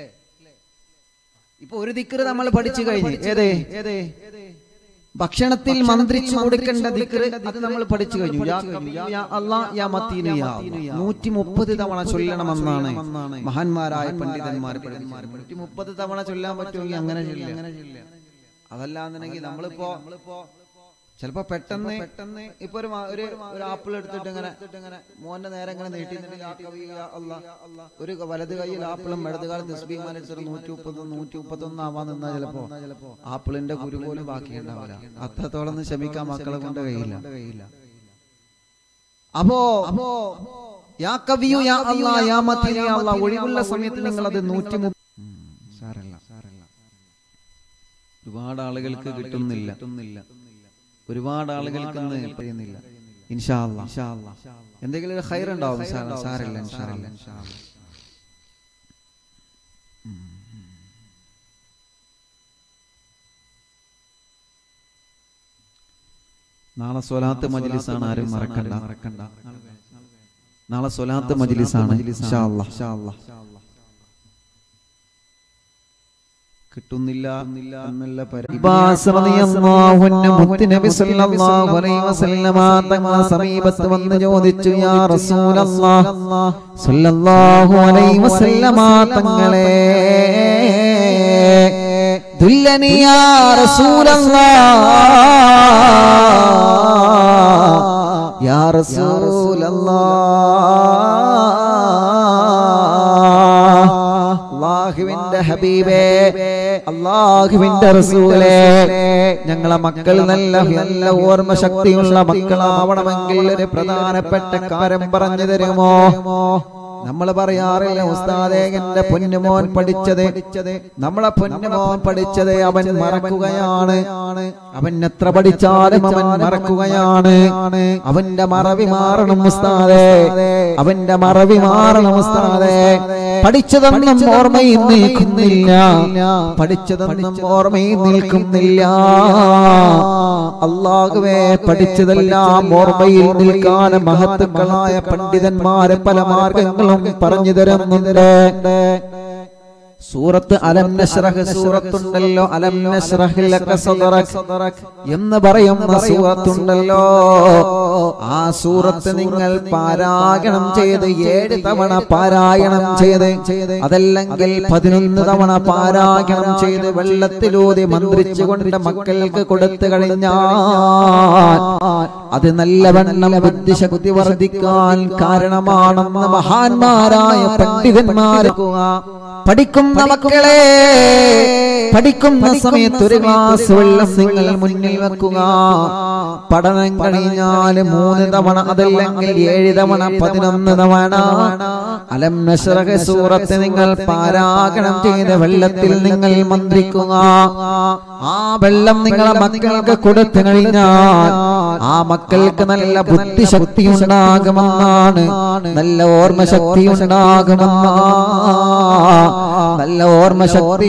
ഇപ്പൊ ഒരു ദിക്കറ് നമ്മൾ പഠിച്ചു കഴിഞ്ഞു ഏതേ ഏതേ ഭക്ഷണത്തിൽ മന്ത്രിച്ചു കൊടുക്കേണ്ട ദിക്കറ് അത് നമ്മൾ പഠിച്ചു കഴിഞ്ഞു യാ കവിയു യാ അല്ലാ യാ മത്തീനു യാ അല്ലാ. നൂറ്റി മുപ്പത് തവണ ചൊല്ലണമെന്നാണ് മഹാന്മാരായ പണ്ഡിതന്മാർ പഠിപ്പിച്ചത് നൂറ്റി മുപ്പത് തവണ ചൊല്ലാൻ പറ്റുമെങ്കിൽ അങ്ങനെ ചൊല്ലാം അതല്ലാന്നുണ്ടെങ്കിൽ നമ്മളിപ്പോ ചിലപ്പോ പെട്ടെന്ന് പെട്ടെന്ന് ഇപ്പൊ ഒരു മ- ഒരു ഒരു ആപ്പിൾ എടുത്തിട്ട് ഇങ്ങനെ ഇങ്ങനെ മോന്റെ നേരെ ഇങ്ങനെ നീട്ടി നിന്നിട്ട് യാ കവി യാ അല്ലാ. ഒരു വലത് കൈയിൽ ആപ്പിളും ഇടത് കാലം തസ്ബീഹ് മരിച്ചൊരു നൂറ്റി മുപ്പത് നൂറ്റി മുപ്പത്തൊന്ന് ആവാൻ നിന്നാ ചിലപ്പോ ആപ്പിളിന്റെ കുരു പോലും ബാക്കിയുണ്ടാവില്ല അത്രത്തോളം ഒന്നും ക്ഷമിക്കാൻ മക്കളെ കൊണ്ട് കഴിയില്ല അപ്പോ അപ്പോ യാ കവിയു യാ അല്ലാ യാ മത്തീൻ യാ അല്ലാ ഒഴിവുള്ള സമയത്ത് നിങ്ങൾ അത് നൂറ്റി മുപ്പ- ഉം, സാരല്ല സാരല്ല ഒരുപാട് ആളുകൾക്ക് കിട്ടുന്നില്ല ഒരുപാട് ആളുകൾക്ക് ഇന്ന് കഴിയുന്നില്ല ഇൻഷാ അല്ലാ. എന്തെങ്കിലും ഒരു ഹൈർ ഉണ്ടാവും സാ- സാരല്ല ഇൻഷാ അല്ലാ. നാളെ സ്വലാത്ത് മജ്ലിസാണ് ആരും മറക്കണ്ട മറക്കണ്ട നാളെ സ്വലാത്ത് മജ്ലിസാണ് ഇൻഷാ അല്ലാ. കിട്ടുന്നില്ല എന്നുള്ള മുത്തുനബി സല്ലല്ലാഹു അലൈഹി വസല്ലമ തങ്ങളെ സമീപത്ത് വന്ന് ചോദിച്ചു യാ റസൂലല്ലാഹ് സല്ലല്ലാഹു അലൈഹി വസല്ലമ തങ്ങളെ ദുല്ലനി യാ റസൂലല്ലാഹ് യാ റസൂലല്ലാഹ് അള്ളാഹുവിന്റെ ഹബീബേ അള്ളാഹുവിന്റെ റസൂലേ ഞങ്ങളെ മക്കൾ നല്ല നല്ല ഓർമ്മ ശക്തിയുള്ള മക്കളാവണമെങ്കിൽ ഒരു പ്രധാനപ്പെട്ട കാര്യം പറഞ്ഞു തരുമോ നമ്മൾ പറയാറില്ല ഉസ്താദേ എന്റെ പൊന്നുമോൻ പഠിച്ചത് നമ്മളെ പൊന്നുമോൻ പഠിച്ചത് അവൻ മറക്കുകയാണ് അവൻ എത്ര പഠിച്ചാലും അവൻ മറക്കുകയാണ് അവന്റെ മറവി മാറണം ഉസ്താദേ അവന്റെ മറവി മാറണം ഉസ്താദേ പഠിച്ചതൊന്നും ഓർമ്മയിൽ നിൽക്കുന്നില്ല പഠിച്ചതൊന്നും ഓർമ്മയിൽ നിൽക്കുന്നില്ല അള്ളാഹുവേ പഠിച്ചതെല്ലാം ഓർമ്മയിൽ നിൽക്കാൻ മഹത്തുക്കളായ പണ്ഡിതന്മാരെ പല മാർഗങ്ങളും പറഞ്ഞു തരുന്നുണ്ട് സൂറത്ത് അലം നശ്റഹ് സൂറത്തുണ്ടല്ലോ അലം നശ്റഹ് ലക സദറക് എന്ന് പറയുന്ന സൂറത്തുണ്ടല്ലോ ആ സൂറത്ത് നിങ്ങൾ പാരായണം ചെയ്ത് ഏഴ് തവണ പാരായണം ചെയ്ത് അതല്ലെങ്കിൽ പതിനൊന്ന് തവണ പാരായണം ചെയ്ത് വെള്ളത്തിലൂതി മന്ത്രിച്ചുകൊണ്ട് മക്കൾക്ക് കൊടുത്തു കഴിഞ്ഞാൽ അത് നല്ലവണ്ണം ബുദ്ധിശക്തി വർദ്ധിക്കാൻ കാരണമാണെന്ന് മഹാന്മാരായ പണ്ഡിതന്മാർക്കുക പഠിക്കുന്ന മക്കളെ പഠിക്കുന്ന സമയത്ത് ഒരു ഗ്ലാസ് വെള്ളം നിങ്ങൾ മുന്നിൽ വെക്കുക പഠനം കഴിഞ്ഞാൽ മൂന്ന് തവണ അതല്ലെങ്കിൽ ഏഴ് തവണ പതിനൊന്ന് തവണ അലം നശ്റഹ് സൂറത്ത് നിങ്ങൾ പാരായണം ചെയ്ത വെള്ളത്തിൽ നിങ്ങൾ മന്ത്രിക്കുക ആ വെള്ളം നിങ്ങളെ മക്കൾക്ക് കൊടുത്തു കഴിഞ്ഞാൽ ആ മക്കൾക്ക് നല്ല ബുദ്ധിശക്തി ഉണ്ടാകുമെന്നാണ് നല്ല ഓർമ്മശക്തി ഉണ്ടാകുമെന്നാ നല്ല ഓർമ്മശക്തി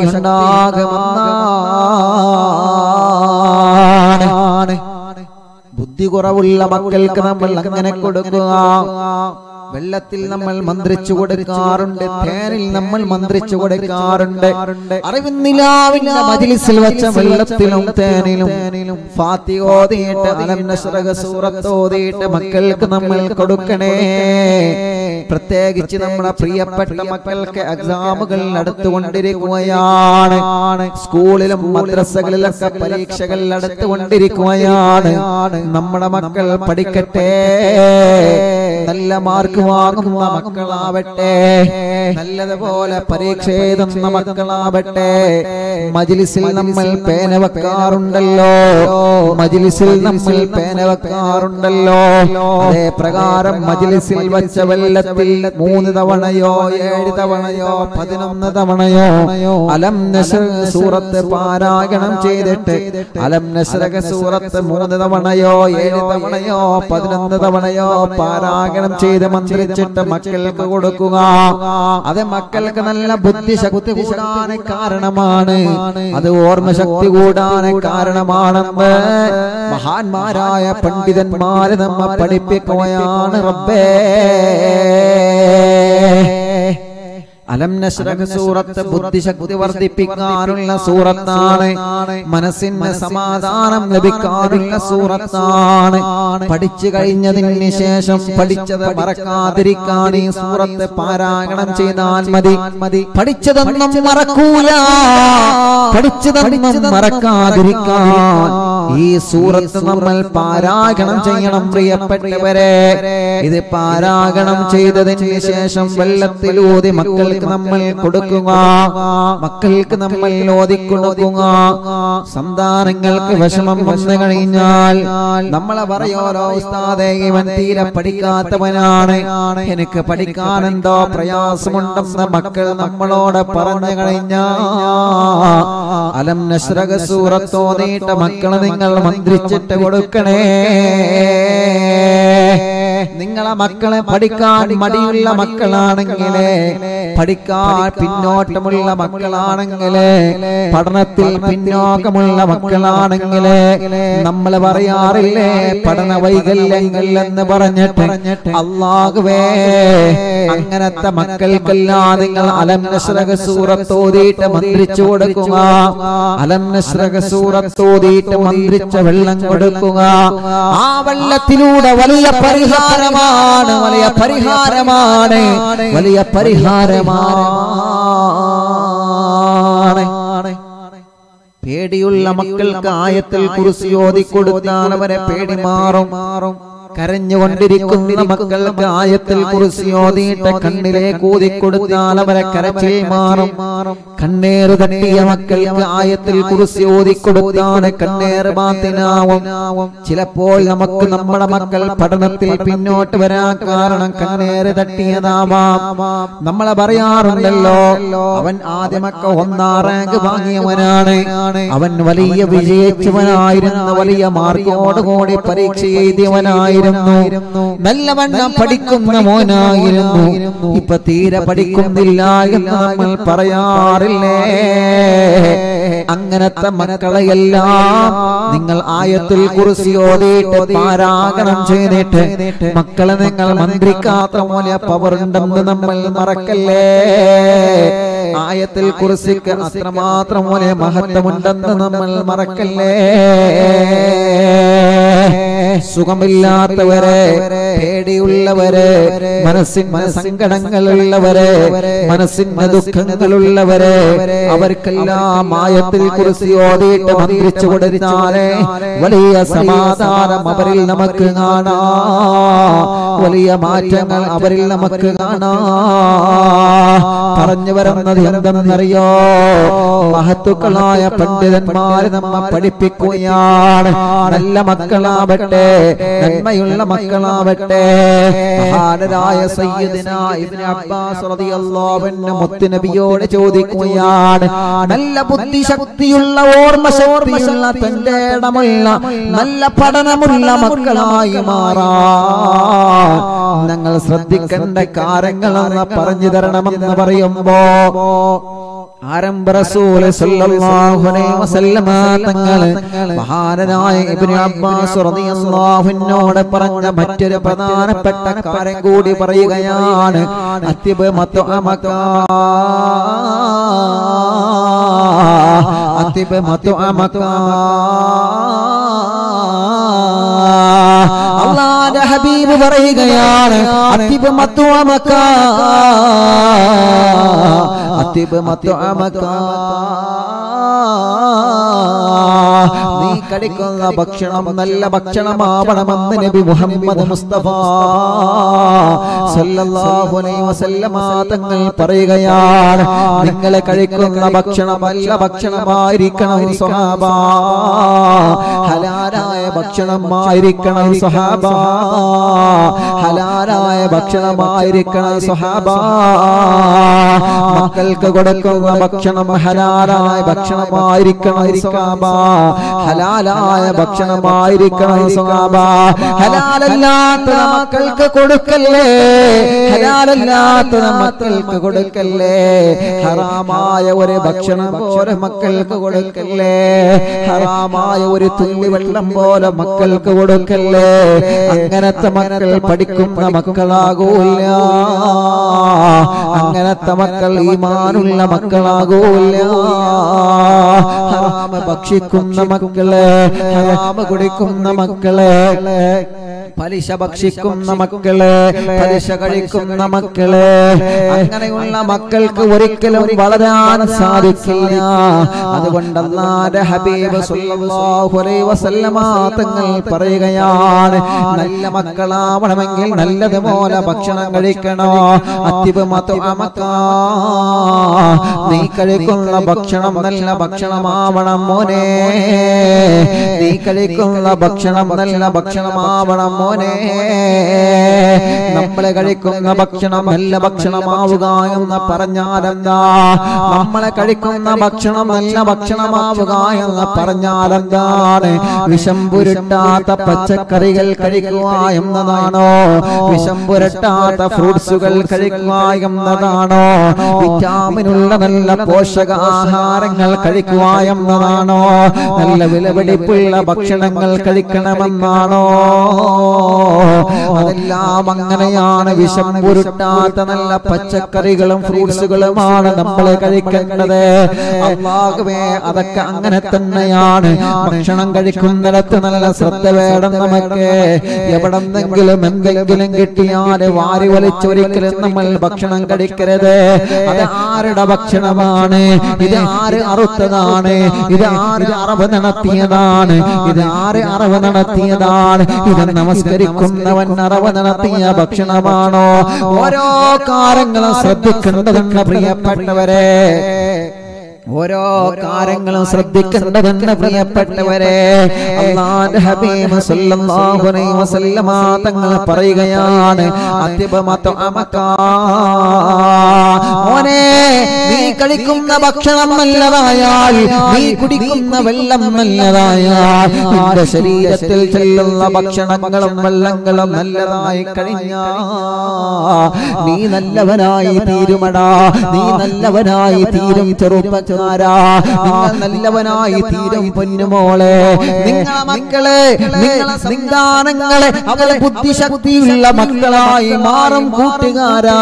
ഉണ്ടാകുമെന്നാണ് ബുദ്ധി കുറവുള്ള മക്കൾക്ക് നമ്മൾ അങ്ങനെ കൊടുക്കുക വെള്ളത്തിൽ നമ്മൾ മന്ത്രിച്ചു കൊടുക്കാറുണ്ട് തേനിൽ നമ്മൾ മന്ത്രിച്ചു കൊടുക്കാറുണ്ട് അറിവിന്നിലാവിന്റെ മജിലിസിൽ വെച്ച വെള്ളത്തിലും തേനിലും ഫാത്തി ഓതിയിട്ട് അലം നശ്റഹ് സൂറത്ത് ഓതിയിട്ട് മക്കൾക്ക് നമ്മൾ കൊടുക്കണേ പ്രത്യേകിച്ച് നമ്മുടെ പ്രിയപ്പെട്ട മക്കൾക്ക് എക്സാമുകൾ നടത്തുകൊണ്ടിരിക്കുകയാണ് സ്കൂളിലും മദ്രസകളിലൊക്കെ പരീക്ഷകൾ നടത്തുകൊണ്ടിരിക്കുകയാണ് നമ്മുടെ മക്കൾ പഠിക്കട്ടെ നല്ല മാർക്ക് വാങ്ങുന്ന മക്കളാവട്ടെ നല്ലതുപോലെ പരീക്ഷ എഴുതുന്ന മക്കളാവട്ടെ മജിലിസിൽ നമ്മൾ പേന വെക്കാറുണ്ടല്ലോ മജിലിസിൽ നമ്മൾ പേന വെക്കാറുണ്ടല്ലോ അതേ പ്രകാരം മജിലിസിൽ വെച്ച വെള്ളത്തിൽ മൂന്ന് തവണയോ ഏഴ് തവണയോ പതിനൊന്ന് തവണയോ അലം നശ്ർ സൂറത്ത് പാരായണം ചെയ്തിട്ട് അലം നശ്രക സൂറത്ത് മൂന്ന് തവണയോ ഏഴ് തവണയോ പതിനൊന്ന് തവണയോ പാരായണം ചെയ്ത് മന്ത്രിച്ചിട്ട് മക്കൾക്ക് കൊടുക്കുക അത് മക്കൾക്ക് നല്ല ബുദ്ധിശക്തി കൂടാൻ കാരണമാണ് അത് ഓർമ്മശക്തി കൂടാൻ കാരണമാണെന്ന് മഹാന്മാരായ പണ്ഡിതന്മാര് നമ്മെ പഠിപ്പിക്കുകയാണ് റബ്ബേ അലം നശ്രഹ് സൂറത്ത് ബുദ്ധിശക്തി വർദ്ധിപ്പിക്കാനുള്ള സൂറത്താണ് മനസ്സിന് സമാധാനം ലഭിക്കാനുള്ള സൂറത്താണ് പഠിച്ചു കഴിഞ്ഞതിന് ശേഷം പഠിച്ചത് മറക്കാതിരിക്കാൻ ഈ സൂറത്ത് പാരായണം ചെയ്താൽ മതി മതി പഠിച്ചതൊന്നും മറക്കൂല പഠിച്ചതൊന്നും മറക്കാതിരിക്കാൻ ഈ സൂറത്ത് നമ്മൾ പാരായണം ചെയ്യണം പ്രിയപ്പെട്ടവരെ ഇത് പാരായണം ചെയ്തതിന് ശേഷം വെള്ളത്തിലൂതി മക്കൾക്ക് നമ്മൾ കൊടുക്കുക മക്കൾക്ക് നമ്മൾ ഓതി കൊടുക്കുക സന്താനങ്ങൾക്ക് വിഷമം വന്നു കഴിഞ്ഞാൽ നമ്മളെ പറയോരോ ഉസ്താദെ ഇവൻ തീരെ പഠിക്കാത്തവനാണ് എനിക്ക് പഠിക്കാൻ എന്തോ പ്രയാസമുണ്ടെന്ന് മക്കൾ നമ്മളോട് പറഞ്ഞു കഴിഞ്ഞാ അലം നശ്രക സൂറത്തോതിയിട്ട മക്കളെ നിങ്ങൾ മന്ത്രിച്ചിട്ട് കൊടുക്കണേ നിങ്ങളെ മക്കളെ പഠിക്കാൻ മടിയുള്ള മക്കളാണെങ്കിലേ പഠിക്കാൻ പിന്നോട്ടമുള്ള മക്കളാണെങ്കിലേ പഠനത്തിൽ പിന്നോക്കമുള്ള മക്കളാണെങ്കിലേ നമ്മൾ പറയാറില്ലേ പഠന വൈകല്യങ്ങൾ എന്ന് പറഞ്ഞിട്ട് അള്ളാഹുവേ അങ്ങനത്തെ മക്കൾക്കെല്ലാം നിങ്ങൾ അലം നശ്രക സൂറത്തോതിയിട്ട് മന്ത്രിച്ചു കൊടുക്കുക അലം നശ്രക സൂറത്തോതിയിട്ട് മന്ത്രിച്ച വെള്ളം കൊടുക്കുക ആ വെള്ളത്തിലൂടെ വലിയ പരിഹാരമാണ് വലിയ പരിഹാരമാണ് വലിയ പരിഹാരമാണ് പേടിയുള്ള മക്കൾക്ക് ആയത്തിൽ കുറിച്ച് ഓതി കൊടുത്താൽ അവരെ പേടി മാറും മാറും കരഞ്ഞുകൊണ്ടിരിക്കുന്ന മക്കൾക്ക് ആയത്തിൽ കുറിച്ച് ഓതിയിട്ട് കണ്ണിലേക്ക് ഊതി കൊടുത്താൽ അവരെ കരച്ചിൽ മാറും കണ്ണേറ് തട്ടിയ മക്കൾക്ക് ആയത്തിൽ കുറിച്ച് ഓതി കൊടുത്താൽ കണ്ണേറ് ബാത്തിനാവും ചിലപ്പോൾ നമുക്ക് നമ്മുടെ മക്കൾ പഠനത്തിൽ പിന്നോട്ട് വരാൻ കാരണം കണ്ണേറ് തട്ടിയതാവാം നമ്മളെ പറയാറുണ്ടല്ലോ അവൻ ആദ്യമൊക്കെ ഒന്നാം റാങ്ക് വാങ്ങിയവനാണ് അവൻ വലിയ വിജയിച്ചവനായിരുന്നു വലിയ മാർക്കോടുകൂടി പരീക്ഷ എഴുതിയവനായിരുന്നു നല്ലവണ്ണം പഠിക്കുന്ന മോനായിരുന്നു ഇപ്പൊ തീരെ പഠിക്കുന്നില്ല എന്ന് നമ്മൾ പറയാറില്ലേ അങ്ങനത്തെ മക്കളെയെല്ലാം നിങ്ങൾ ആയത്തിൽ കുറിച്ച് ഓതിയിട്ട് പാരാഗണം ചെയ്തിട്ട് മക്കളെ നിങ്ങൾ മന്ത്രിക്കാത്ത പോലെ പവറുണ്ടെന്ന് നമ്മൾ മറക്കല്ലേ ആയത്തിൽ കുറിച്ചിക്ക് അത്രമാത്രം പോലെ മഹത്വമുണ്ടെന്ന് നമ്മൾ മറക്കല്ലേ സുഖമില്ലാത്തവരെ പേടിയുള്ളവരെ മനസ്സിന് സങ്കടങ്ങളുള്ളവരെ മനസ്സിന് ദുഃഖങ്ങളുള്ളവരെ അവർക്കെല്ലാം ആയത്തിൽ കുറിച്ച് ഓടിയിട്ട് മന്ത്രിച്ചു കൊടുത്താലേ വലിയ സമാധാനം അവരിൽ നമുക്ക് കാണാം വലിയ മാറ്റങ്ങൾ അവരിൽ നമുക്ക് കാണാം പറഞ്ഞു വരുന്നത് എന്തെന്നറിയോ മഹത്തുക്കളായ പണ്ഡിതന്മാര് നമ്മെ പഠിപ്പിക്കുകയാണ് നല്ല മക്കളാവട്ടെ നന്മയുള്ള മക്കളാവട്ടെ മഹാനരായ സയ്യിദിന ഇബ്നു അബ്ബാസ് റളിയല്ലാഹു അൻഹു മുത്തുനബിയോട് ചോദിക്കുകയാണ് നല്ല ബുദ്ധിശക്തിയുള്ള ഓർമ്മ ശക്തിയുള്ള തന്റെ ഇടമുള്ള നല്ല പഠനമുള്ള മക്കളായി മാറാൻ ഞങ്ങൾ ശ്രദ്ധിക്കേണ്ട കാര്യങ്ങളെന്ന് പറഞ്ഞു തരണമെന്ന് പറയുമ്പോ ആരംഭ റസൂൽ സല്ലല്ലാഹു അലൈഹി വസല്ലമ തങ്ങൾ മഹാനായ ഇബ്നു അബ്ബാസ് റളിയല്ലാഹു അൻഹുനോട് പറഞ്ഞ മറ്റൊരു പ്രധാനപ്പെട്ട കാര്യം കൂടി പറയുകയാണ് അത്തിബ് മത്അമക അത്തിബ് മത്അമക അള്ളാന്റെ ഹബീബ് പറയുകയാണ് അത്തിബ് മത്അമക അത്തിബ് മത്അമക നീ കഴിക്കുന്ന ഭക്ഷണം നല്ല ഭക്ഷണമാവണമെന്ന് നബി മുഹമ്മദ് മുസ്തഫ സല്ലല്ലാഹു അലൈഹി വസല്ലമ തങ്ങൾ പറയുകയാണ് നിങ്ങൾ കഴിക്കുന്ന ഭക്ഷണം നല്ല ഭക്ഷണമായിരിക്കണം സ്വഹാബ ഹലാലായ ഭക്ഷണമായിരിക്കണം സ്വഹാബ ഹലാലായ ഭക്ഷണമായിരിക്കണം സ്വഹാബ മക്കൾക്ക് കൊടുക്കുന്ന ഭക്ഷണം ഹലാലായ ഭക്ഷണമായിരിക്കണം സ്വഹാബ ഹലാലായ ഭക്ഷണമായിരിക്കണം സ്വഹാബ ഹലാലല്ലാത്ത മക്കൾക്ക് കൊടുക്കല്ലേ ഹലാലല്ലാത്ത മക്കൾക്ക് കൊടുക്കല്ലേ ഹറാമായ ഒരു ഭക്ഷണം പോലെ മക്കൾക്ക് കൊടുക്കല്ലേ ഹറാമായ ഒരു തുള്ളി വെള്ളം പോലെ മക്കൾക്ക് കൊടുക്കല്ലേ അങ്ങനത്തെ മക്കൾ പഠിക്കുന്ന മക്കളാകൂല അങ്ങനത്തെ മക്കൾ ഈമാനുള്ള മക്കളാകൂല ഹറാമ ഭക്ഷിക്കുന്ന മക്കളെ ഹറാമ കുടിക്കുന്ന മക്കളെ പലിശ ഭക്ഷിക്കുന്ന മക്കളെ പലിശ കഴിക്കുന്ന മക്കളെ അങ്ങനെയുള്ള മക്കൾക്ക് ഒരിക്കലും വളരാൻ സാധിക്കില്ല അതുകൊണ്ട് അല്ലാഹുവിന്റെ ഹബീബ് സല്ലല്ലാഹു അലൈഹി വസല്ലമ തങ്ങൾ പറയുകയാണ് നല്ല മക്കളാവണമെങ്കിൽ നല്ലതുപോലെ ഭക്ഷണം കഴിക്കണോ അത്തിബ് മത്അമക നീ കഴിക്കുന്ന ഭക്ഷണം നല്ല ഭക്ഷണമാവണം മോനെ നീ കഴിക്കുന്ന ഭക്ഷണം നല്ല ഭക്ഷണമാവണം മോനെ നമ്മളെ കഴിക്കുന്ന ഭക്ഷണം നല്ല ഭക്ഷണമാവുക എന്ന് പറഞ്ഞാലെന്താ നമ്മളെ കഴിക്കുന്ന ഭക്ഷണം നല്ല ഭക്ഷണമാവുക എന്ന് പറഞ്ഞാലെന്താണ് വിഷം പുരട്ടാത്ത പച്ചക്കറികൾ കഴിക്കുക എന്നതാണോ വിഷം പുരട്ടാത്ത ഫ്രൂട്ട്സുകൾ കഴിക്കുക എന്നതാണോ വിറ്റാമിനുള്ള നല്ല പോഷകാഹാരങ്ങൾ കഴിക്കുക എന്നതാണോ നല്ല വിലപിടിപ്പുള്ള ഭക്ഷണങ്ങൾ കഴിക്കണമെന്നാണോ അതെല്ലാം അങ്ങനെയാണ് വിഷം പുരുട്ടാത്ത നല്ല പച്ചക്കറികളും ഫ്രൂട്ട്സുകളുമാണ് നമ്മൾ കഴിക്കേണ്ടത് അള്ളാഹുവേ അതൊക്കെ അങ്ങനെ തന്നെയാണ് ഭക്ഷണം കഴിക്കുന്നിടത്ത് നല്ല ശ്രദ്ധ വേണം നമുക്ക് എവിടെന്നെങ്കിലും എന്തെങ്കിലും കിട്ടിയാൽ വാരി വലിച്ചൊരിക്കലും നമ്മൾ ഭക്ഷണം കഴിക്കരുത് അത് ആരുടെ ഭക്ഷണമാണ് ഇത് ആര് അറുത്തതാണ് ഇത് ആര് അറവ് നടത്തിയതാണ് ഇത് ആര് അറവ് നടത്തിയതാണ് ഇത് നമസ്കരിക്കുന്നവൻ അറവ് നടത്തിയ ഭക്ഷണമാണോ ഓരോ കാര്യങ്ങളും ശ്രദ്ധിക്കേണ്ടതുണ്ട് പ്രിയപ്പെട്ടവരെ ഓരോ കാര്യങ്ങളും ശ്രദ്ധിക്കേണ്ടതുണ്ട് പ്രിയപ്പെട്ടവരെ അള്ളാന്റെ ഹബീബ് സല്ലല്ലാഹു അലൈഹി വസല്ലമ തങ്ങൾ പറയുകയാണ് അതിബ മത്അമക മോനെ നീ കഴിക്കുന്ന ഭക്ഷണം നല്ലതായാൽ നീ കുടിക്കുന്ന വെള്ളം നല്ലതായാൽ നിന്റെ ശരീരത്തിൽ ചെല്ലുന്ന ഭക്ഷണങ്ങളും വെള്ളങ്ങളും നല്ലതായി കഴിഞ്ഞാ നീ നല്ലവനായി തീരുമടാ നീ നല്ലവനായി തീരും ചെറുപ്പക്കാരാ നിങ്ങൾ നല്ലവനായി തീരും പൊന്നുമോളെ നിങ്ങളെ മക്കളെ നിങ്ങളെ സന്താനങ്ങളെ അവരെ ബുദ്ധിശക്തിയുള്ള മക്കളായി മാറും കൂട്ടുകാരാ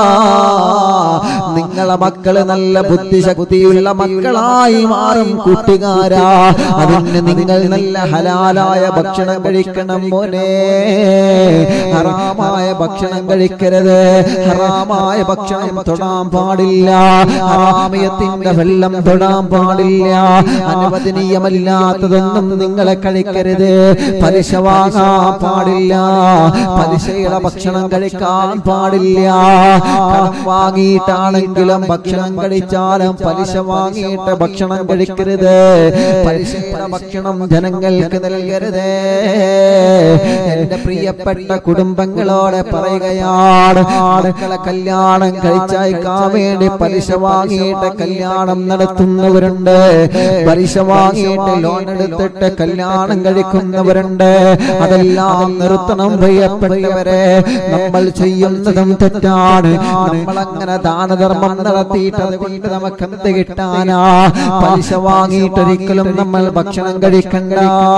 നിങ്ങളെ മക്കള് നല്ല ബുദ്ധിശക്തിയുള്ള മക്കളായി മാറും കൂട്ടുകാരാ അതിന് നിങ്ങൾ നല്ല ഹലാലായ ഭക്ഷണം കഴിക്കണം മോനെ ഹറാമായ ഭക്ഷണം കഴിക്കരുത് ഹറാമായ ഭക്ഷണം തൊടാൻ പാടില്ല ഹറാമയത്തിന്റെ വെള്ളം തൊടാൻ പാടില്ല അനുവദനീയമല്ലാത്തതൊന്നും നിങ്ങളെ കഴിക്കരുത് പലിശ വാങ്ങാൻ പാടില്ല പലിശയുടെ ഭക്ഷണം കഴിക്കാൻ പാടില്ല കടം വാങ്ങിയിട്ടാണെങ്കിലും ഭക്ഷണം കഴിച്ചാലും പലിശ വാങ്ങിയിട്ട് ഭക്ഷണം കഴിക്കരുത് പലിശയുടെ ഭക്ഷണം ജനങ്ങൾക്ക് നൽകരുത് എന്റെ പ്രിയപ്പെട്ട കുടുംബങ്ങളോട് പറയുകയാണ് മക്കളെ കല്യാണം കഴിച്ചയക്കാൻ വേണ്ടി പലിശ വാങ്ങിയിട്ട് കല്യാണം നടത്തുന്നവരുണ്ട് പലിശ വാങ്ങിയിട്ട് ലോൺ എടുത്തിട്ട് കല്യാണം കഴിക്കുന്നവരുണ്ട് അതെല്ലാം നിർത്തണം പ്രിയപ്പെട്ടവരെ നമ്മൾ ചെയ്യുന്നതും തെറ്റാണ് നമ്മൾ അങ്ങനെ ദാനധർമ്മം നടത്തിയിട്ട് അതുകൊണ്ട് നമുക്ക് എന്ത് കിട്ടാനാ പലിശ വാങ്ങിയിട്ടൊരിക്കലും നമ്മൾ ഭക്ഷണം കഴിക്കണ്ട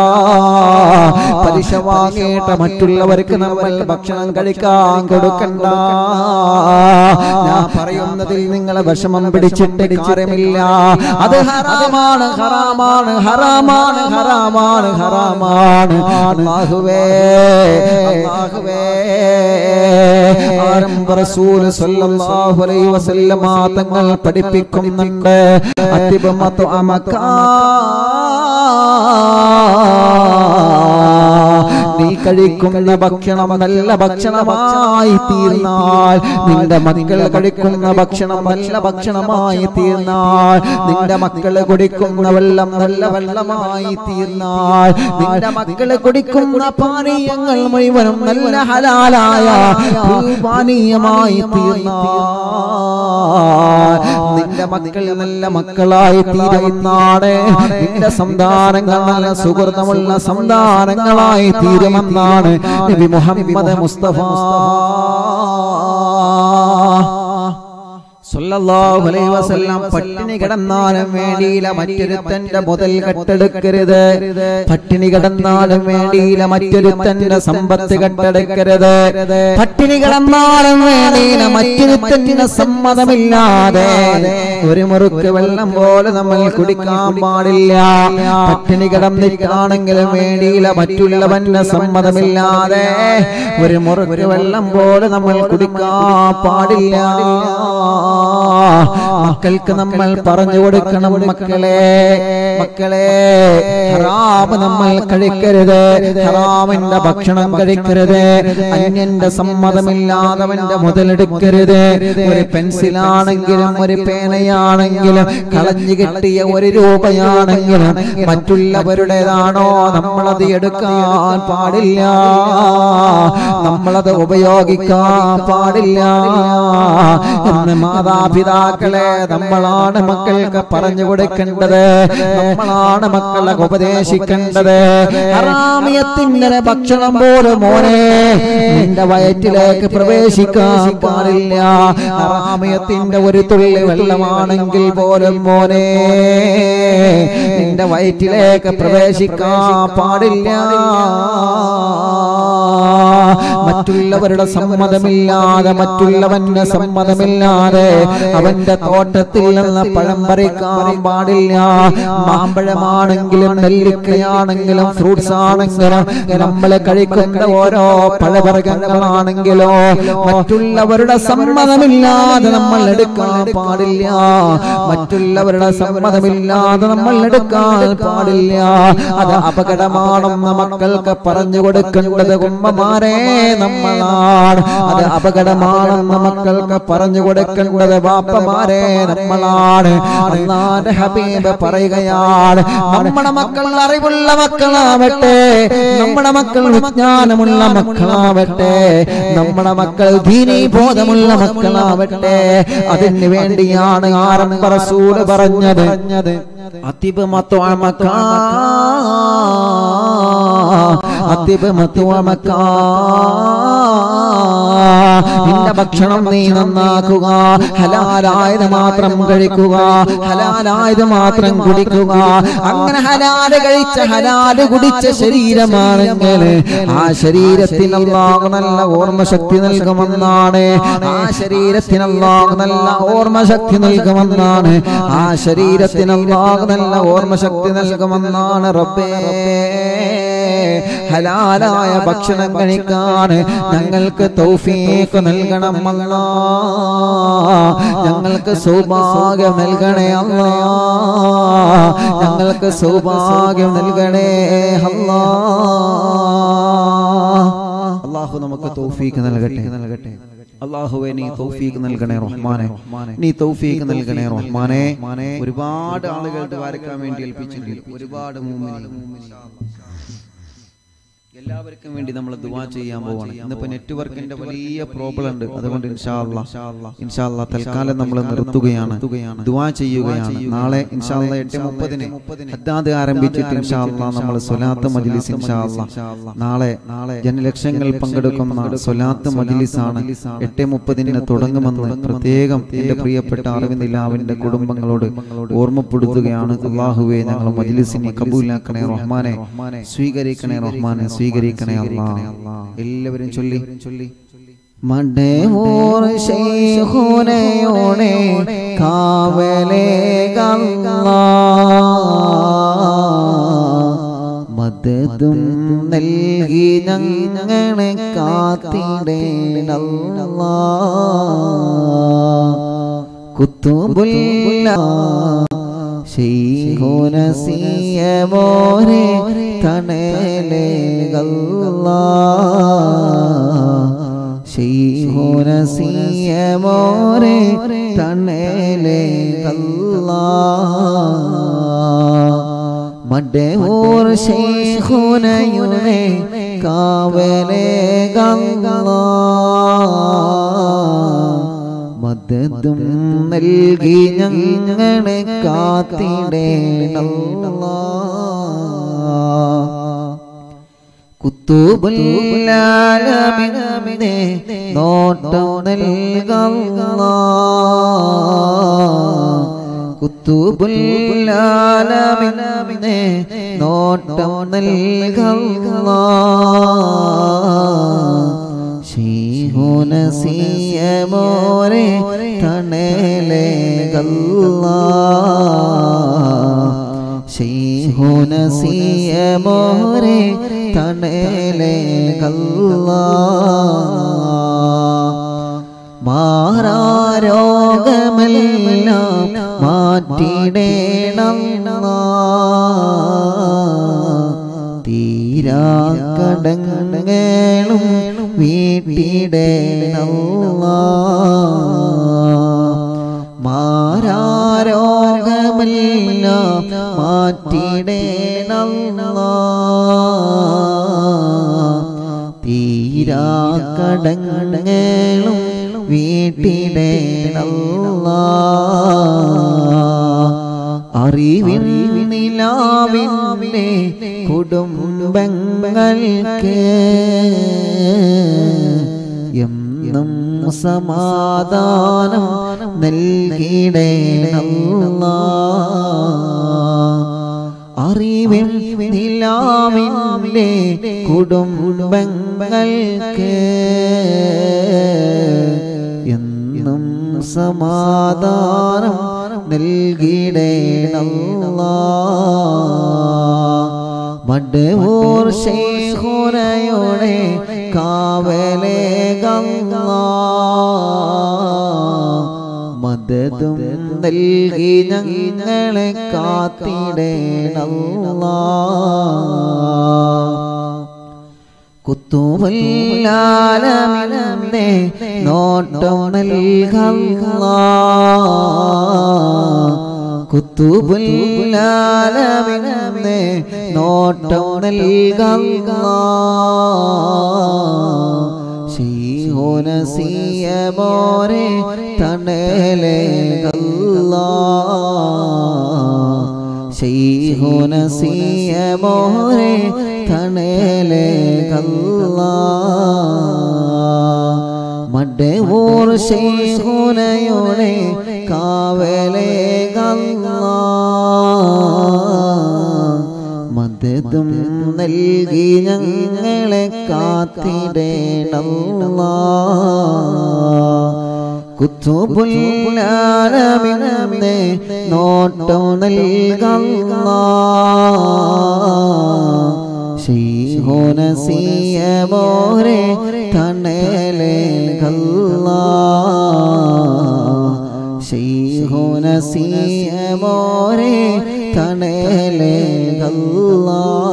പലിശ വാങ്ങിയിട്ട് മറ്റുള്ളവർക്ക് നമ്മൾ ഭക്ഷണം കഴിക്കാൻ കൊടുക്കണ്ട ഞാൻ പറയുന്നതിൽ നിങ്ങളെ വിഷമം പിടിച്ചിട്ട് കാര്യമില്ല അത് ഹറാമാണ് ഹറാമാണ് ഹറാമാണ് ഹറാമാണ് ഹറാമാണ് അല്ലാഹുവേ അല്ലാഹുവേ ആരംഭ റസൂൽ സല്ലല്ലാഹു അലൈഹി വസല്ലമ തങ്ങൾ പഠിപ്പിക്കുന്നുണ്ട് അതിബമത്തു നീ കഴിക്കുന്ന ഭക്ഷണം നല്ല ഭക്ഷണമായി തീർന്നാൽ നിന്റെ മക്കൾ കഴിക്കുന്ന ഭക്ഷണം നല്ല ഭക്ഷണമായി തീർന്നാൽ നിന്റെ മക്കൾ കുടിക്കുന്ന വെള്ളം നല്ല വെള്ളമായി തീർന്നാൽ നിന്റെ മക്കൾ കുടിക്കുന്ന പാനീയങ്ങൾ മുഴുവനും നല്ല ഹലാലായ പാനീയമായി തീർന്നാൽ നിന്റെ മക്കൾ നല്ല മക്കളായി തീരുമെന്നാണ് നിന്റെ സന്താനങ്ങൾ നല്ല സുഹൃതമുള്ള സന്താനങ്ങളായി തീരുമെന്നാണ് നബി മുഹമ്മദ് മുസ്തഫ സല്ലല്ലാഹു അലൈഹി വസല്ലം പട്ടിണി കിടന്നാലും വേണ്ടിയില്ല മറ്റൊരുത്തന്റെ മുതൽ കെട്ടെടുക്കരുത് പട്ടിണി കിടന്നാലും വേണ്ടിയില്ല മറ്റൊരുത്തന്റെ സമ്പത്ത് കെട്ടെടുക്കരുത് പട്ടിണി കിടന്നാലും വേണ്ടിയില്ല മറ്റൊരുത്തന്റെ സമ്മതമില്ലാതെ ഒരു മുറുക്ക് വെള്ളം പോലെ നമ്മൾ കുടിക്കാൻ പാടില്ല പട്ടിണി കിടന്നിട്ടാണെങ്കിലും വേണ്ടിയില്ല മറ്റുള്ളവന്റെ സമ്മതമില്ലാതെ ഒരു മുറുക്ക് വെള്ളം പോലെ നമ്മൾ കുടിക്കാൻ പാടില്ല മക്കൾക്ക് നമ്മൾ പറഞ്ഞു കൊടുക്കണം മക്കളെ മക്കളെ ഹറാമ് നമ്മൾ കഴിക്കരുത് ഹറാമിന്റെ ഭക്ഷണം കഴിക്കരുത് അന്യന്റെ സമ്മതമില്ലാതവന്റെ മുതലെടുക്കരുത് ഒരു പെൻസിലാണെങ്കിലും ഒരു പേനയാണെങ്കിലും കളഞ്ഞു കിട്ടിയ ഒരു രൂപയാണെങ്കിലും മറ്റുള്ളവരുടേതാണോ നമ്മളത് എടുക്കാൻ പാടില്ല നമ്മളത് ഉപയോഗിക്കാൻ പാടില്ല എന്ന് മാതാപിതാക്കളെ നമ്മളാണ് മക്കൾക്ക് പറഞ്ഞു കൊടുക്കേണ്ടത് നമ്മളാണ് മക്കളെ ഉപദേശിക്കേണ്ടത് ഹറാമിയത്തിന്റെ ഭക്ഷണം പോലും മോനെ നിന്റെ വയറ്റിലേക്ക് പ്രവേശിക്കാൻ പാടില്ല ഹറാമിയത്തിന്റെ ഒരു തുള്ളി വെള്ളമാണെങ്കിൽ പോലും മോനെ നിന്റെ വയറ്റിലേക്ക് പ്രവേശിക്കാൻ പാടില്ല മറ്റുള്ളവരുടെ സമ്മതമില്ലാതെ മറ്റുള്ളവന്റെ സമ്മതമില്ലാതെ അവന്റെ തോട്ടത്തിൽ നിന്ന് പഴം പറിക്കാൻ പാടില്ല മാമ്പഴമാണെങ്കിലും നെല്ലിക്കയാണെങ്കിലും ഫ്രൂട്ട്സ് ആണെങ്കിലും നമ്മൾ കഴിക്കുന്ന ഓരോ പഴവർഗങ്ങളാണെങ്കിലോ മറ്റുള്ളവരുടെ സമ്മതമില്ലാതെ നമ്മൾ എടുക്കാൻ പാടില്ല മറ്റുള്ളവരുടെ സമ്മതമില്ലാതെ നമ്മൾ എടുക്കാൻ പാടില്ല അത് അപകടമാണെന്ന് മക്കൾക്ക് പറഞ്ഞു കൊടുക്കേണ്ടത് ഉമ്മമാരെ നമ്മളാണ് അത് അപകടമാണെന്ന് മക്കൾക്ക് പറഞ്ഞു കൊടുക്കേണ്ടത് ബാപ്പമാരെ നമ്മളാണ് അള്ളാന്റെ ഹബീബ് പറയുകയാണ് നമ്മുടെ മക്കൾ അറിവുള്ള മക്കളാവട്ടെ നമ്മുടെ മക്കൾ വിജ്ഞാനമുള്ള മക്കളാവട്ടെ നമ്മുടെ മക്കൾ ദീനീ ബോധമുള്ള മക്കളാവട്ടെ അതിന് വേണ്ടിയാണ് ആരംഭ റസൂല് പറഞ്ഞത് അതിബ് മത്വമക്ക അതിബ് മത്വമക്ക നിന്റെ ഭക്ഷണം നീ നന്നാക്കുക ഹലാലായത് മാത്രം കഴിക്കുക ഹലാലായത് മാത്രം കുടിക്കുക അങ്ങനെ ഹലാല് കഴിച്ച ഹലാല് കുടിച്ച ശരീരമാണെങ്കിൽ ആ ശരീരത്തിന് അല്ലാഹു നല്ല ഓർമ്മശക്തി നൽകുമെന്നാണ് ആ ശരീരത്തിന് അല്ലാഹു നല്ല ഓർമ്മശക്തി നൽകുമെന്നാണ് ആ ശരീരത്തിന് അല്ലാഹു നല്ല ഓർമ്മശക്തി നൽകുമെന്നാണ് റബ്ബേ ഹലാലായ ഭക്ഷണം കഴിക്കാൻ ഞങ്ങൾക്ക് തൗഫീഖ് നൽകണം അല്ലാ ഞങ്ങൾക്ക് സൗഭാഗ്യം നൽകണേ അല്ലാ ഞങ്ങൾക്ക് സൗഭാഗ്യം നൽകണേ അല്ലാ അള്ളാഹു നമുക്ക് തൗഫീഖ് നൽകട്ടെ നൽകട്ടെ അള്ളാഹുവെ നീ തൗഫീഖ് നൽകണേ റഹ്മാനെ നീ തൗഫീഖ് നൽകണേ റഹ്മാനെ ഒരുപാട് ആളുകൾ ദ്വാരക്കാൻ വേണ്ടി ഏൽപ്പിച്ചിട്ടുണ്ട് ഒരുപാട് മൂമിനി എല്ലാവർക്കും വേണ്ടി നമ്മൾ ദുവാ ചെയ്യാൻ പോവാണ് ഇന്നിപ്പോ നെറ്റ്വർക്കിന്റെ വലിയ പ്രോബ്ലം ഉണ്ട് അതുകൊണ്ട് ഇൻഷാല്ല ഇൻഷാല്ല തൽക്കാലം നമ്മൾ നിർത്തുകയാണ് ദുവാ ചെയ്യുകയാണ് നാളെ ഇൻഷാല്ല എട്ട് മുപ്പതിന് ഹദ്ദാദ് ആരംഭിച്ചിട്ട് ഇൻഷാല്ല നമ്മൾ സ്വലാത്ത് മജ്ലിസ് ഇൻഷാല്ല നാളെ നാളെ ജനലക്ഷങ്ങൾ പങ്കെടുക്കുന്ന സ്വലാത്ത് മജ്ലിസ് ആണ് എട്ട് മുപ്പതിന് തുടങ്ങുമെന്ന് പ്രത്യേകം എന്റെ പ്രിയപ്പെട്ട അരവിന്ദ് ഇലാവിന്റെ കുടുംബങ്ങളോട് ഓർമ്മപ്പെടുത്തുകയാണ് അള്ളാഹുവെ ഞങ്ങൾ മജ്ലിസിനെ കബൂലാക്കണേ റഹ്മാനെ സ്വീകരിക്കണേ റഹ്മാനെ സ്വീകരിക്കണേ അല്ലാ എല്ലാവരും ചൊല്ലി ചൊല്ലി മടവൂർ ശൈഖുനയോടെ കാവലേ മദതും നൽകി ഞങ്ങളെ കാത്തിടേണല്ലാ കുത്തുബുല്ല ശൈഖുനസിയമോരെ തണലേ ഗല്ലാ ശൈഖുനസിയമോരെ തണലേ ഗല്ലാ മടവൂർ ശൈഖുനയുടെ കാവലേ ഗല്ലാ മദതും നൽകി ഞങ്ങളെ കാത്തിടേണല്ലാ കുത്തുബുല്ലാലമിനെ നോട്ടം നൽകല്ലാ കുത്തുബുല്ലാലമിനെ നോട്ടം നൽകല്ലാ ശീഹുനസിയമോരെ തണലേ ഗല്ലാ ശീഹുനസിയമോരെ തണലേ ഗല്ലാ മാറാരോഗമെല്ലാം മാറ്റിടേണം തീരാ കടങ്ങളും വീട്ടിടേണം മാറാരോഗമെല്ലാം മാറ്റിടേണം തീരാ കടങ്ങളും വീട്ടിടേണം അറിവിൻ നിലാവിൻ്റെ കുടുംബങ്ങൾക്ക് എന്നും സമാധാനം നൽകിടേണം അറിവിൻ നിലാവിൻ്റെ കുടുംബങ്ങൾക്ക് എന്നും സമാധാനം നൽകിടേണം മടവൂർ ശേഖുനയുടെ കാവലേ ഗംഗാ മദതും നൽകി ഞങ്ങളെ കാത്തിടേണല്ലാ കുത്തുവല്ലാലമിനെ നോട്ടം നൽകല്ല കുത്തുബുല്ലാലമിനെ നോട്ടം നൽകല്ല ശീഹോനസിയമോരെ തണലേ ഗല്ലാ ശൈഹുനസിയമോരെ തണലേ ഗല്ലാ മടവൂർ ശൈഹുനയുടെ കാവലേ ഗല്ലാ മദതും നൽകി ഞങ്ങളെ കാത്തിടേണല്ലാ കുത്തുപുല്ലാലമിനെ നോട്ടം നൽകല്ല ശീഹോനസിയമോരെ തണലേ ഗല്ല ശീഹോനസിയമോരെ തണലേ ഗല്ല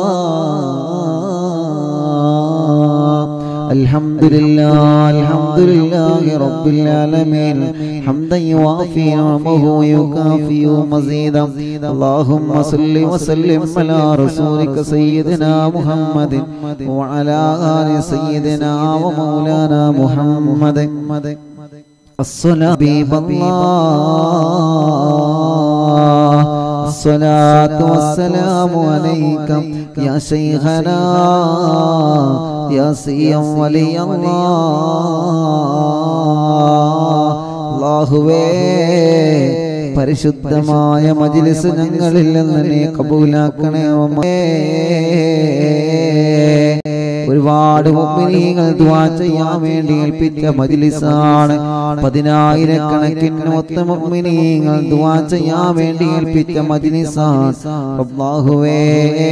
الحمد لله الحمد لله رب العالمين حمدا يوافي نعمه ويكافئ مزيدا اللهم صل وسلم على رسولك سيدنا محمد وعلى آل سيدنا ومولانا محمد الصلاة حبيب الله الصلاة والسلام عليك يا شيخنا يا سيم ولي الله അള്ളാഹുവേ പരിശുദ്ധമായ മജിലിസ് ഞങ്ങളിൽ നിന്ന് നീ കബൂലാക്കണേ ഉമ്മേ. ഒരുപാട് മുമ്പിനീങ്ങൾ ദ്വാ ചെയ്യാൻ വേണ്ടി ഏൽപ്പിച്ച മജിലിസാണ് പതിനായിരക്കണക്കിന് ഒത്ത മുമ്പിനീങ്ങൾ ദ്വാ ചെയ്യാൻ വേണ്ടി ഏൽപ്പിച്ച മജിലിസാണ് അള്ളാഹുവേ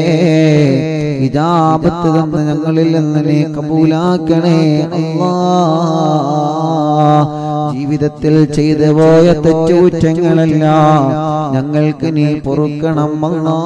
ഇജാബത്ത് തന്ന് ഞങ്ങളിൽ നിന്ന് നീ കബൂലാക്കണേ അല്ലാ ജീവിതത്തിൽ ചെയ്തു പോയ തെറ്റുകുറ്റങ്ങളെല്ലാം ഞങ്ങൾക്ക് നീ പൊറുക്കണം അല്ലാ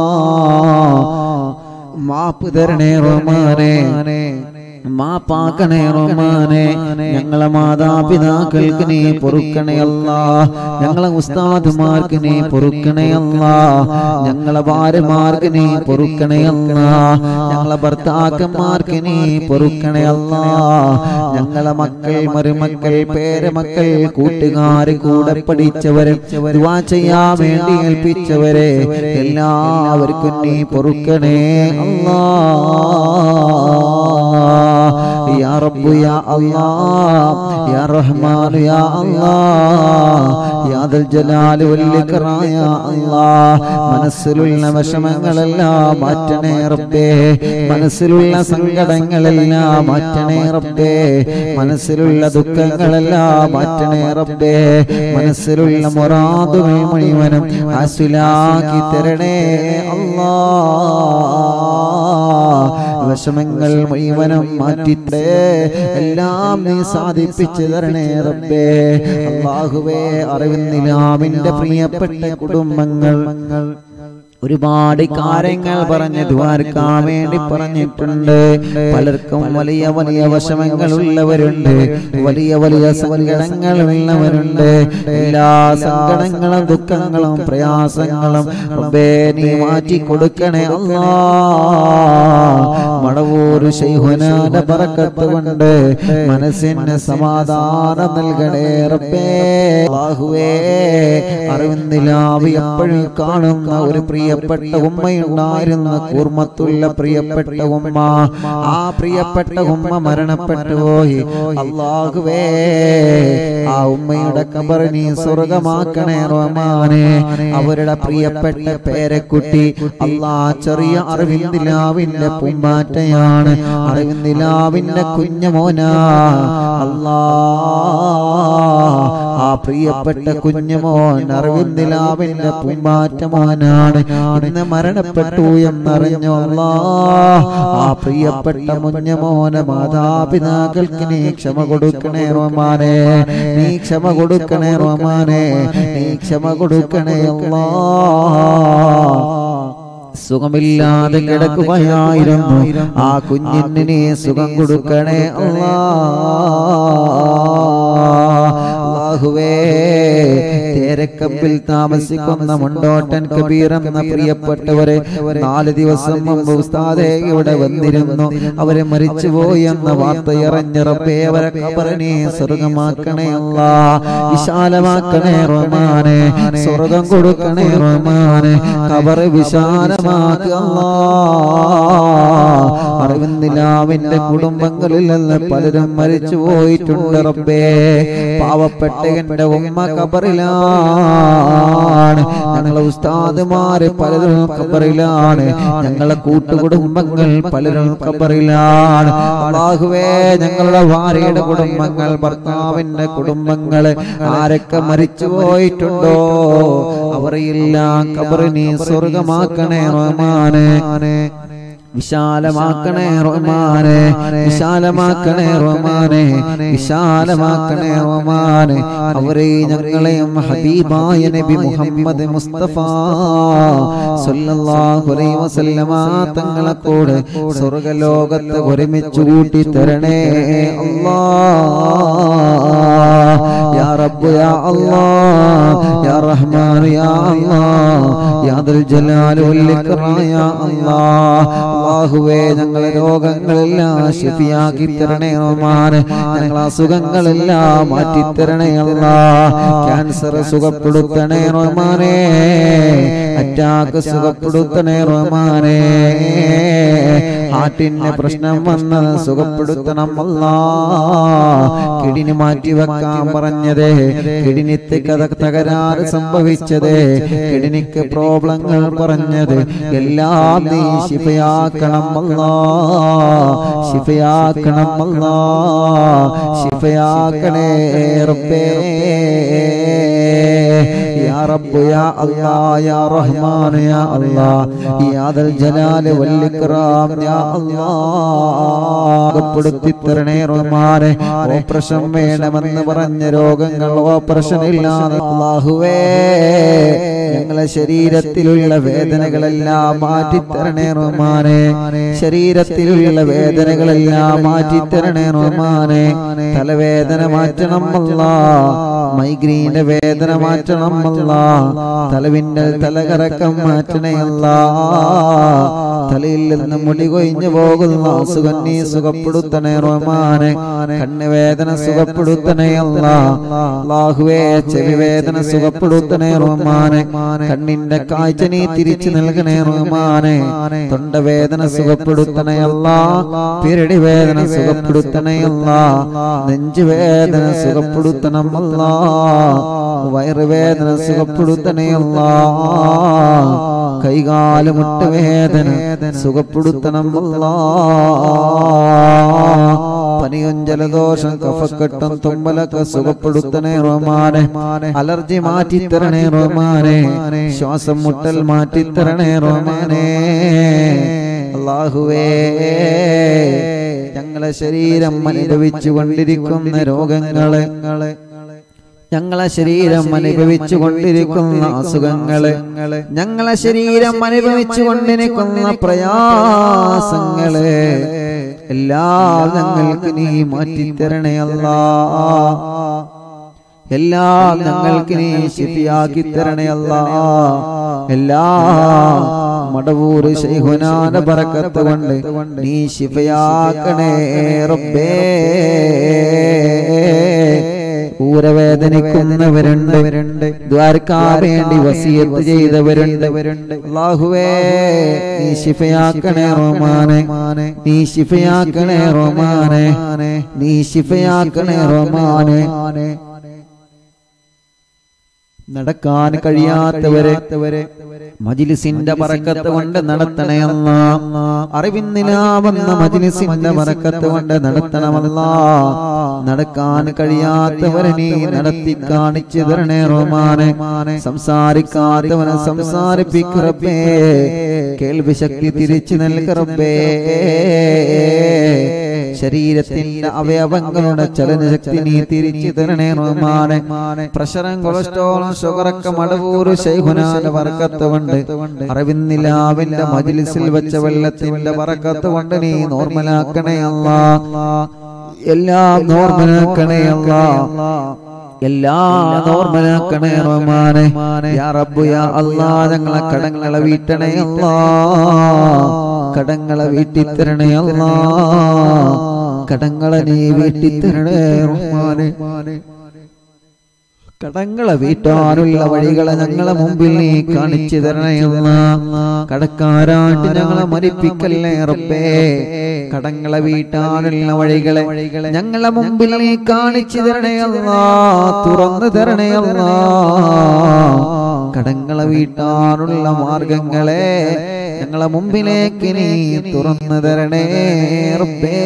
മാപ്പ് തരണേ റഹ്മാനേ മാപ്പാക്കണേ റഹ്മാനെ ഞങ്ങളെ മാതാപിതാക്കൾക്ക് നീ പൊറുക്കണേ അല്ല ഞങ്ങളെ ഉസ്താദുമാർക്ക് നീ പൊറുക്കണേ അല്ല ഞങ്ങളെ ഭാര്യമാർക്ക് നീ പൊറുക്കണേ അല്ല ഞങ്ങളെ ഭർത്താക്കന്മാർക്ക് നീ പൊറുക്കണേ അല്ല ഞങ്ങളെ മക്കൾ മരുമക്കൾ പേരമക്കൾ കൂട്ടുകാര് കൂടെ പഠിച്ചവരെ ദുആ ചെയ്യാൻ വേണ്ടി ഏൽപ്പിച്ചവരെ എല്ലാവർക്കും നീ പൊറുക്കണേ അല്ലാ يا رب يا الله يا رحمن يا الله يا ذا الجلال والإكرام يا الله മനസ്സിലുള്ള വിഷമങ്ങളെല്ലാം മാറ്റണേ റബ്ബേ മനസ്സിലുള്ള സങ്കടങ്ങളെല്ലാം മാറ്റണേ റബ്ബേ മനസ്സിലുള്ള ദുഃഖങ്ങളെല്ലാം മാറ്റണേ റബ്ബേ മനസ്സിലുള്ള മുറാദുകൾ മുഴുവനും ആസുലാക്കി തരണേ അല്ലാ വിഷമങ്ങൾ മുഴുവനും മാറ്റിത്തേ എല്ലാം നീ സാധിപ്പിച്ചു തരണേ റബ്ബേ അള്ളാഹുവേ അറിവിന്നിലാമിന്റെ പ്രിയപ്പെട്ട കുടുംബങ്ങൾ ഒരുപാട് കാര്യങ്ങൾ പറഞ്ഞ് ദ്വാരക്കാൻ വേണ്ടി പറഞ്ഞിട്ടുണ്ട് പലർക്കും വലിയ വലിയ വശമങ്ങൾ ഉള്ളവരുണ്ട് വലിയ വലിയ സങ്കടങ്ങൾ ഉള്ളവരുണ്ട് എല്ലാ സങ്കടങ്ങളും ദുഃഖങ്ങളും പ്രയാസങ്ങളും റബ്ബേ നീ മാറ്റി കൊടുക്കണേ അല്ലാ മടവൂര് ശൈഹുനാന്റെ പറക്കത്ത് കൊണ്ട് മനസ്സിന് സമാധാനം നൽകണേ റബ്ബേ അല്ലാഹുവേ അറിവുന്നിലാവ് എപ്പോഴും കാണുന്ന ഒരു പ്രിയപ്പെട്ട ഉമ്മയുണ്ടായിരുന്ന കൂർമ്മത്തുള്ള പ്രിയപ്പെട്ട ഉമ്മ ആ പ്രിയപ്പെട്ട ഉമ്മ മരണപ്പെട്ടു പോയി അള്ളാഹുവേ ആ ഉമ്മയുടെ കബർ നീ സ്വർഗമാക്കണേ റഹ്മാനെ അവരുടെ പ്രിയപ്പെട്ട പേരക്കുട്ടി അള്ളാ ചെറിയ അറിവിന്ദിലാവിന്റെ പൂമ്പാറ്റയാണ് അറിവിന്ദിലാവിന്റെ കുഞ്ഞമോനാ അല്ലാ ആ പ്രിയപ്പെട്ട കുഞ്ഞുമോൻ അറിവിന്ദിലാവിന്റെ പൂമ്പാറ്റ മോനാണ് ഇന്ന് മരണപ്പെട്ടു എന്നറിഞ്ഞു അല്ലാ ആ പ്രിയപ്പെട്ട കുഞ്ഞുമോനെ മാതാപിതാക്കൾക്ക് നീ ക്ഷമ കൊടുക്കണേ റോമാനെ നീ ക്ഷമ കൊടുക്കണേ റോമാനെ നീ ക്ഷമ കൊടുക്കണേ അല്ലാ സുഖമില്ലാതെ കിടക്കുകയായിരുന്നു ആ കുഞ്ഞിന് നീ സുഖം കൊടുക്കണേ അല്ലാ അല്ലാഹുവേ തേരക്കമ്പിൽ താമസിക്കുന്ന മുണ്ടോട്ടൻ കബീർ എന്ന പ്രിയപ്പെട്ടവരെ നാല് ദിവസം മുമ്പ് ഉസ്താദെ ഇവിടെ വന്നിരുന്നു അവരെ മരിച്ചുപോയി എന്ന വാർത്ത ഇറഞ്ഞ റബ്ബേ അവരെ കബറിനെ സ്വർഗമാക്കണേ അല്ലാ വിശാലമാക്കണേ റഹ്മാനെ സ്വർഗം കൊടുക്കണേ റഹ്മാനെ കബറ് വിശാലമാക്കുക അല്ലാ അറിവിന്ദിലാവിന്റെ കുടുംബങ്ങളിൽ നിന്ന് പലരും മരിച്ചു പോയിട്ടുണ്ട് റബ്ബേ പാവപ്പെട്ട എന്റെ ഉമ്മ കബറിലാണ് ഞങ്ങളെ ഉസ്താദുമാര് പലരും കബറിലാണ് ഞങ്ങളെ കൂട്ടുകുടുംബങ്ങൾ പലരും കബറിലാണ് അള്ളാഹുവേ ഞങ്ങളുടെ ഭാര്യയുടെ കുടുംബങ്ങൾ ഭർത്താവിന്റെ കുടുംബങ്ങള് ആരൊക്കെ മരിച്ചു പോയിട്ടുണ്ടോ അവരെല്ലാം കബറിനെ സ്വർഗമാക്കണേ റഹ്മാനെ വിശാലമാക്കണേ റഹ്മാനെ വിശാലമാക്കണേ റഹ്മാനെ വിശാലമാക്കണേ റഹ്മാനെ അവരെ ഞങ്ങളെയും ഹബീബായ നബി മുഹമ്മദ് മുസ്തഫ സല്ലല്ലാഹു അലൈഹി വസല്ലമ തങ്ങളെ കൂടെ സ്വർഗ്ഗലോകത്ത് ഒരുമിച്ച് കൂട്ടി തരണേ അല്ലാ യാ റബ്ബ് യാ അല്ലാ യാ റഹ്മാൻ യാ അല്ലാ യാ ദുൽ ജലാൽ വൽ ഇക്റാം യാ അല്ലാ അല്ലാഹുവേ ഞങ്ങളെ രോഗങ്ങളെല്ലാം ശിഫിയാക്കി തരണേ റഹ്മാൻ ഞങ്ങളെ അസുഖങ്ങളെല്ലാം മാറ്റി തരണേ അല്ലാ ക്യാൻസർ സുഖപ്പെടുത്തണേ റഹ്മാനേ അറ്റാക്ക് സുഖപ്പെടുത്തണേ റഹ്മാനേ ഹാർട്ടിന്റെ പ്രശ്നം വന്നത് സുഖപ്പെടുത്തണം അല്ലാ കിടിനി മാറ്റി വെക്കാൻ പറഞ്ഞത് കിടിനിത്ത് കഥ തകരാറ് സംഭവിച്ചത് കിടിനിക്ക് പ്രോബ്ലങ്ങൾ പറഞ്ഞത് എല്ലാം നീ ശിഫയാക്കണം അല്ലാ ശിഫയാക്കണം അല്ലാ ശിഫയാക്കണേ റബ്ബേ يا رب يا الله يا رحمن يا الله يا ذا الجلال والإكرام يا الله പ്പെടുത്തിത്തരണേ റഹ്മാനെ ഓപ്പറേഷൻ വേണമെന്ന് പറഞ്ഞ രോഗങ്ങൾ ഓപ്പറേഷൻ ഇല്ലാതെ അല്ലാഹുവേ ഞങ്ങളെ ശരീരത്തിലുള്ള വേദനകളെല്ലാം മാറ്റിത്തരണേ റഹ്മാനെ ശരീരത്തിലുള്ള വേദനകളെല്ലാം മാറ്റിത്തരണേ റഹ്മാനെ തലവേദന മാറ്റണം അല്ലാ മൈഗ്രീന്റെ വേദന മാറ്റണം അല്ല തലവിന്നൽ തലകറക്കം മാറ്റണേ അല്ല തലയിൽ നിന്ന് മുടി കൊയിഞ്ഞു പോകുന്ന അസുഖം നീ സുഖപ്പെടുത്തണേ റഹ്മാനെ കണ്ണുവേദന സുഖപ്പെടുത്തണേ അല്ല അല്ലാഹുവേ ചെവി വേദന സുഖപ്പെടുത്തണേ റഹ്മാനെ കണ്ണിന്റെ കാഴ്ച നീ തിരിച്ചു നൽകണേ റഹ്മാനെ തൊണ്ടവേദന സുഖപ്പെടുത്തണേ അല്ല പിരടി വേദന സുഖപ്പെടുത്തണേ അല്ല നെഞ്ചുവേദന സുഖപ്പെടുത്തണം അല്ല വയറുവേദന സുഖപ്പെടുത്തണേ അല്ല കൈകാല് മുട്ടുവേദന സുഖപ്പെടുത്തണം അല്ല പനിയും ജലദോഷം കഫക്കെട്ടും തുമ്പലൊക്കെ സുഖപ്പെടുത്തണേ റോമാനെ അലർജി മാറ്റിത്തരണേ റോമാനെ ശ്വാസം മുട്ടൽ മാറ്റിത്തരണേ റോമാനെ അള്ളാഹുവേ ഞങ്ങളെ ശരീരം അനുഭവിച്ചു കൊണ്ടിരിക്കുന്ന രോഗങ്ങളെ ഞങ്ങളെ ശരീരം അനുഭവിച്ചു കൊണ്ടിരിക്കുന്ന അസുഖങ്ങള് ഞങ്ങളെ ശരീരം അനുഭവിച്ചു കൊണ്ടിരിക്കുന്ന പ്രയാസങ്ങള് എല്ലാം ഞങ്ങൾക്ക് നീ മാറ്റിത്തരണേ അല്ലാ എല്ലാം ഞങ്ങൾക്ക് നീ ശിഫിയാക്കി തരണേ അല്ലാ എല്ലാ മടവൂര് ശൈഹുനാന ബറക്കത്ത് കൊണ്ട് നീ ശിഫയാക്കണേ റബ്ബേ ഊരവേദനിക്കുന്നവരുണ്ട് ദ്വാരക്കാ വേണ്ടി വസിയത്ത് ചെയ്തവരുണ്ട് അല്ലാഹുവേ നീ ശിഫയാക്കണേ റോമാനെ നീ ശിഫയാക്കണേ റോമാനെ നീ ശിഫയാക്കണേ റോമാനെ നടക്കാൻ കഴിയാത്തവരെ മജിലിസിന്റെ പറക്കത്ത് കൊണ്ട് നടത്തണയല്ല അറിവിന്നിലാവുന്ന മജിലിസിന്റെ പറക്കത്ത് കൊണ്ട് നടത്തണമല്ല നടക്കാൻ കഴിയാത്തവരെ നീ നടത്തി കാണിച്ചു തരണേ റോമാനെ സംസാരിക്കാത്തവനെ സംസാരിപ്പിക്കറബേ കേൾവി ശക്തി തിരിച്ചു നൽകറബേ ശരീരത്തിന്റെ അവയവങ്ങളുടെ ചലനശക്തി നീ തിരിച്ചു തരണേ റഹ്മാനെ പ്രഷറും കൊളസ്ട്രോളും ഷുഗറൊക്കെ മടവൂര് ശൈഖുനാന്റെ വർക്കത്ത് കൊണ്ട് അറിവിന്നിലാവിന്റെ മജിലിസിൽ വെച്ച വെള്ളത്തിന്റെ വറക്കത്ത് കൊണ്ട് നീ നോർമലാക്കണേ അല്ലാ എല്ലാം നോർമലാക്കണേ അല്ലാ എല്ലാം നോർമലാക്കണേ റഹ്മാനെ യാ റബ്ബു യാ അല്ലാ ഞങ്ങളെ കടങ്ങളെ വീട്ടണേ അല്ലാ കടങ്ങളെ വീട്ടിത്തരണേ അല്ലാ കടങ്ങളെ നീ വീട്ടിത്തരണേ റഹ്മാനെ കടങ്ങളെ വീട്ടാനുള്ള വഴികളെ ഞങ്ങളെ മുമ്പിൽ നീ കാണിച്ചു തരണയല്ല കടക്കാരായിട്ട് ഞങ്ങളെ മരിപ്പിക്കല്ലേ റബ്ബേ കടങ്ങളെ വീട്ടാനുള്ള വഴികളെ ഞങ്ങളെ മുമ്പിൽ നീ കാണിച്ചു തരണയല്ല തുറന്നു തരണയല്ല കടങ്ങളെ വീട്ടാനുള്ള മാർഗങ്ങളെ ഞങ്ങളെ മുമ്പിലേക്ക് നീ തുറന്നു തരണേ റബ്ബേ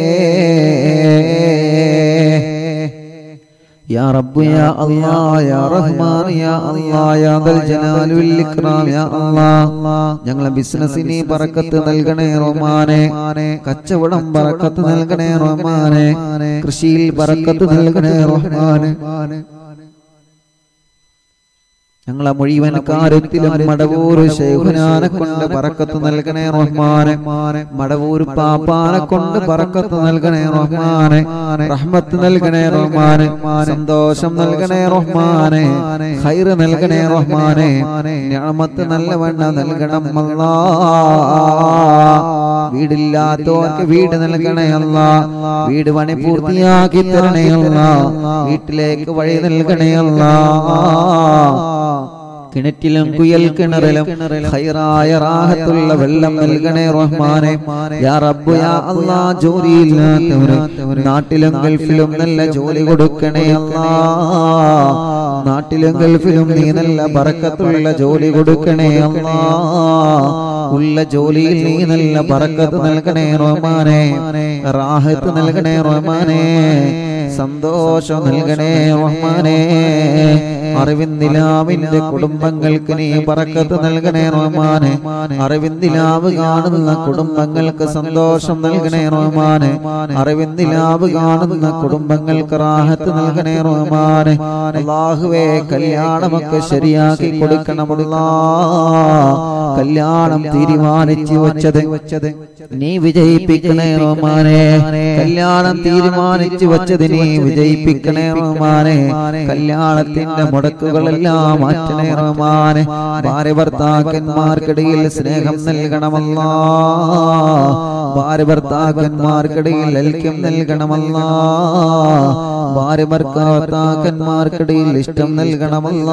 يا رب يا الله يا رحمن يا الله يا ذا الجلال والإكرام يا الله ഞങ്ങളെ ബിസിനസ്സിന് ബറക്കത്ത് നൽകണേ റഹ്മാനെ കച്ചവടം ബറക്കത്ത് നൽകണേ റഹ്മാനെ കൃഷിയിൽ ബറക്കത്ത് നൽകണേ റഹ്മാനെ ഞങ്ങളെ മുഴുവൻ കാര്യത്തിലും മടവൂർ ശൈഖുനാനെ കൊണ്ട് പറക്കത്ത് നൽകണേ റഹ്മാനെ മടവൂർ പാപ്പാനെ കൊണ്ട് പറക്കത്ത് നൽകണേ റഹ്മാനെ റഹ്മത്ത് നൽകണേ റഹ്മാനെ സന്തോഷം നൽകണേ റഹ്മാനെ ഹൈറ് നൽകണേ റഹ്മാനെ ഞാമത്ത് നല്ലവണ്ണ നൽകണം അല്ലാ വീടില്ലാത്തവർക്ക് വീട് നൽകണേ അല്ല വീട് പണി പൂർത്തിയാക്കി തരണേ അല്ല വീട്ടിലേക്ക് വഴി നൽകണേ അല്ല കിണറ്റിലും കുയൽ കിണറിലും ഹൈറായ റാഹത്തുള്ള വെള്ളം നൽകണേ റഹ്മാനെ യാ റബ്ബു യാ അല്ലാ ജോലിയില്ലാത്തവര് നാട്ടിലും ഗൾഫിലും നല്ല ജോലി കൊടുക്കണേ അല്ലാ നാട്ടിലും ഗൾഫിലും നീ നല്ല ബറക്കത്തുള്ള ജോലി കൊടുക്കണേ അല്ലാ ഉള്ള ജോലിയിൽ നീ നല്ല ബറക്കത്ത് നൽകണേ റഹ്മാനെ റാഹത്ത് നൽകണേ റഹ്മാനെ സന്തോഷം നൽകണേ റഹ്മാനെ അറിവിന്ദിലാവിന്റെ കുടുംബങ്ങൾക്ക് നീ പറക്കത്ത് നൽകണേ റഹ്മാനെ അറിവിന്ദിലാവ് കാണുന്ന കുടുംബങ്ങൾക്ക് സന്തോഷം നൽകണേ റഹ്മാനെ അറിവിന്ദിലാവ് കാണുന്ന കുടുംബങ്ങൾക്ക് റാഹത്ത് നൽകണേ റഹ്മാനെ അള്ളാഹുവേ കല്യാണമൊക്കെ ശരിയാക്കി കൊടുക്കണമല്ലാ കല്യാണം തീരുമാനിച്ചു വെച്ചത് നീ വിജയിപ്പിക്കണേ റഹ്മാനെ കല്യാണം തീരുമാനിച്ചു വെച്ചത് നീ വിജയിപ്പിക്കണേ റഹ്മാനെ കല്യാണത്തിന്റെ മുടക്കുകളെല്ലാം മാറ്റണേ റഹ്മാനെ ഭാര്യ ഭർത്താക്കന്മാർക്കിടയിൽ സ്നേഹം നൽകണമല്ല ഭാര്യ ഭർത്താക്കന്മാർക്കിടയിൽ ഐക്യം നൽകണമല്ല ഭാര്യ ഭർത്താക്കന്മാർക്കിടയിൽ ഇഷ്ടം നൽകണമല്ല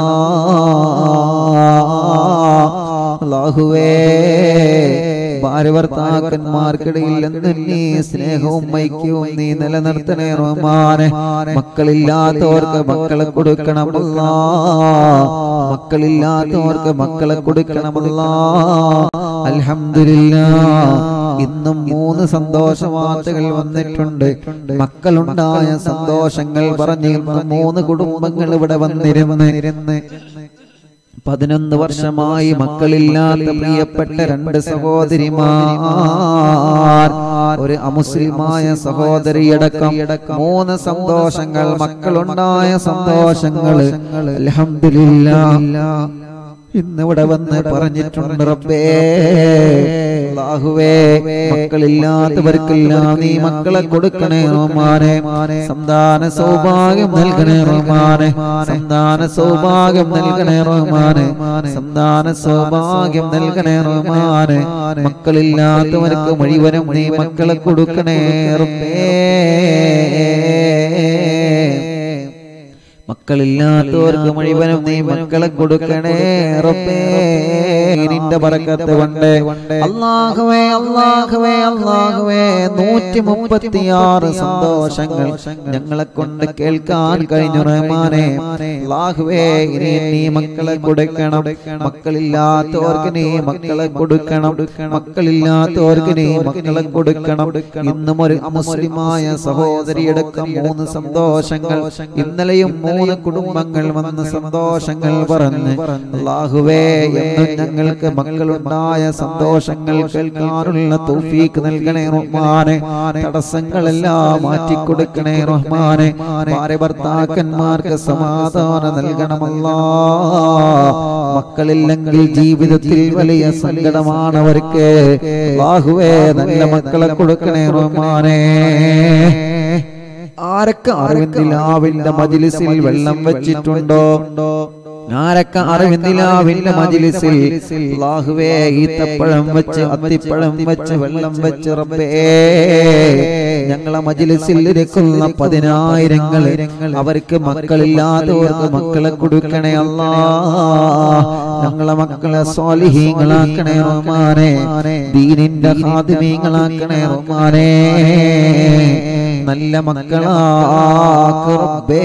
അല്ലാഹുവേ ഭാര്യ ഭർത്താക്കന്മാർക്കിടയിൽ എന്ന് നീ സ്നേഹവും ഐക്യവും നീ നിലനിർത്തണേ റഹ്മാനെ മക്കളില്ലാത്തവർക്ക് മക്കളെ കൊടുക്കണമല്ല മക്കളില്ലാത്തവർക്ക് മക്കളെ കൊടുക്കണമല്ല അൽഹംദുലില്ലാ ഇന്നും മൂന്ന് സന്തോഷ വാർത്തകൾ വന്നിട്ടുണ്ട് മക്കളുണ്ടായ സന്തോഷങ്ങൾ പറഞ്ഞു ഇന്ന് മൂന്ന് കുടുംബങ്ങൾ ഇവിടെ വന്നിരുന്ന് പതിനൊന്ന് വർഷമായി മക്കളില്ലാത്ത പ്രിയപ്പെട്ട രണ്ട് സഹോദരിമാർ ഒരു അമുസ്ലിമായ സഹോദരിയടക്കം മൂന്ന് സന്തോഷങ്ങൾ മക്കളുണ്ടായ സന്തോഷങ്ങൾ അൽഹംദുലില്ലാ ഇന്നിവിടെ വന്ന് പറഞ്ഞിട്ടുണ്ട് റബ്ബേ അല്ലാഹുവേ മക്കളില്ലാത്തവർക്കെല്ലാം നീ മക്കളെ കൊടുക്കണേ റഹ്മാനെ സന്താന സൗഭാഗ്യം നൽകണേ റഹ്മാനെ സന്താന സൗഭാഗ്യം നൽകണേ റഹ്മാനെ സന്താന സൗഭാഗ്യം നൽകണേ റഹ്മാനെ മക്കളില്ലാത്തവർക്ക് മുഴുവനും നീ മക്കളെ കൊടുക്കണേ റബ്ബേ മക്കളില്ലാത്തവർക്ക് മുഴുവനും നീ മക്കളെ കൊടുക്കണേ റബ്ബേ നിന്റെ പറക്കത്ത് കൊണ്ട് അള്ളാഹുവേ അള്ളാഹുവേ അള്ളാഹുവേ നൂറ്റി മുപ്പത്തിയാറ് സന്തോഷങ്ങൾ ഞങ്ങളെ കൊണ്ട് കേൾക്കാൻ കഴിഞ്ഞു റഹ്മാനെ അള്ളാഹുവേ ഇനി നീ മക്കളെ കൊടുക്കണം മക്കളില്ലാത്തവർക്ക് നീ മക്കളെ കൊടുക്കണം മക്കളില്ലാത്തവർക്ക് നീ മക്കളെ കൊടുക്കണം ഇന്നും ഒരു അമുസ്ലിമായ സഹോദരിയടക്കം മൂന്ന് സന്തോഷങ്ങൾ ഇന്നലെയും മൂന്ന് കുടുംബങ്ങൾ വന്ന് സന്തോഷങ്ങൾ പറഞ്ഞ് അള്ളാഹുവേ എന്നും ഞങ്ങൾക്ക് മക്കളുണ്ടായ സന്തോഷങ്ങൾ കേൾക്കാനുള്ള തൗഫീക്ക് നൽകണേ റഹ്മാനെ തടസ്സങ്ങളെല്ലാം മാറ്റിക്കൊടുക്കണേ റഹ്മാനെ ഭാര്യ ഭർത്താക്കന്മാർക്ക് സമാധാനം നൽകണമല്ലാ മക്കളില്ലെങ്കിൽ ജീവിതത്തിൽ വലിയ സങ്കടമാണ് അവർക്ക് ബാഹുവേ നല്ല മക്കളെ കൊടുക്കണേ റഹ്മാനെ ആരൊക്കെ അറിവിന്ദിലാവിന്റെ മജിലിസിൽ വെള്ളം വെച്ചിട്ടുണ്ടോ ആരൊക്കെ അറിവിന്ദിലാവിന്റെ മജിലിസിൽ അല്ലാഹുവേ ഈത്തപ്പഴം വെച്ച് അത്തിപ്പഴം വെച്ച് വെള്ളം വെച്ച് റബ്ബേ ഞങ്ങളെ മജിലിസിൽ ഇരിക്കുന്ന പതിനായിരങ്ങൾ അവർക്ക് മക്കളില്ലാത്തവർക്ക് മക്കളെ കൊടുക്കണേ അല്ലാ ഞങ്ങളെ മക്കളെ സ്വാലിഹീങ്ങളാക്കണേ റഹ്മാനെ ദീനിന്റെ ഹാദിമീങ്ങളാക്കണേ റഹ്മാനെ നല്ല മക്കളാക്ക് റബ്ബേ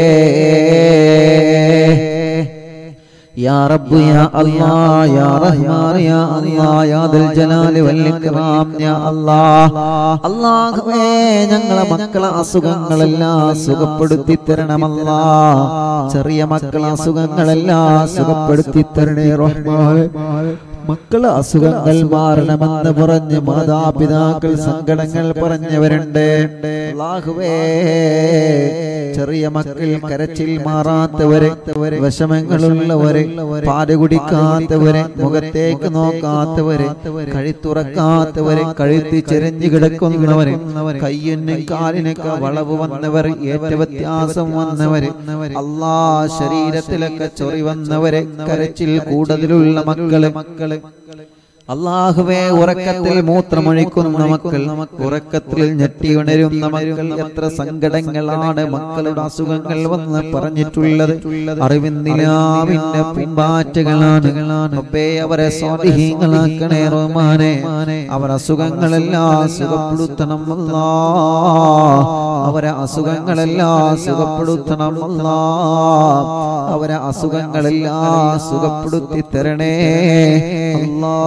يا رب يا الله يا رحمن يا الله يا ذا الجلال والإكرام يا الله അള്ളാഹുവേ ഞങ്ങളെ മക്കളെ അസുഖങ്ങളെല്ലാം സുഖപ്പെടുത്തി തരണമല്ല ചെറിയ മക്കളെ അസുഖങ്ങളെല്ലാം സുഖപ്പെടുത്തി തരണേ റഹ്മാൻ മക്കളെ അസുഖങ്ങൾ മാറണമെന്ന് പറഞ്ഞ് മാതാപിതാക്കൾ സങ്കടങ്ങൾ പറഞ്ഞവരുണ്ട് അല്ലാഹുവേ ചെറിയ മക്കൾ കരച്ചിൽ മാറാത്തവരെ വിഷമങ്ങളുള്ളവരെ പാല് കുടിക്കാത്തവരെ മുഖത്തേക്ക് നോക്കാത്തവരെ കഴുത്തുറക്കാത്തവരെ കഴുത്തി ചെരിഞ്ഞു കിടക്കുന്നവരെ കയ്യനും കാലിനൊക്കെ വളവ് വന്നവർ ഏറ്റ വ്യത്യാസം വന്നവര് അല്ലാ ശരീരത്തിലൊക്കെ ചൊറി വന്നവരെ കരച്ചിൽ കൂടുതലുള്ള മക്കള് മക്കള് അള്ളാഹുവേ ഉറക്കത്തിൽ മൂത്രമൊഴിക്കുന്ന മക്കൾ ഉറക്കത്തിൽ ഞെട്ടി ഉണരുന്ന മക്കൾ എത്ര സങ്കടങ്ങളാണ് മക്കളുടെ അസുഖങ്ങൾ വന്ന് പറഞ്ഞിട്ടുള്ളത് അറിവിന്ദിലാവിന്റെ പൂമ്പാറ്റകളാണ് റബ്ബേ അവരെ സ്വാധീനങ്ങളാക്കണേ റഹ്മാനെ അവർ അസുഖങ്ങളെല്ലാം സുഖപ്പെടുത്തണം അല്ലാ അവരെ അസുഖങ്ങളെല്ലാം സുഖപ്പെടുത്തണം അല്ലാ അവരെ അസുഖങ്ങളെല്ലാം സുഖപ്പെടുത്തി തരണേ അല്ലാ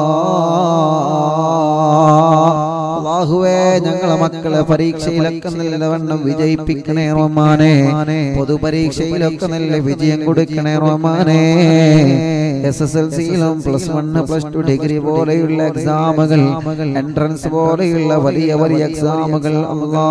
അള്ളാഹുവേ ഞങ്ങളെ മക്കളെ പരീക്ഷയിലൊക്കെ നല്ലവണ്ണം വിജയിപ്പിക്കണേ റഹ്മാനെ പൊതുപരീക്ഷയിലൊക്കെ നല്ല വിജയം കൊടുക്കണേ റഹ്മാനെ എസ് എസ് എൽ സിയിലും plus one plus two degree പോലെയുള്ള എക്സാമുകൾ എൻട്രൻസ് പോലെയുള്ള വലിയ വലിയ എക്സാമുകൾ അല്ലാ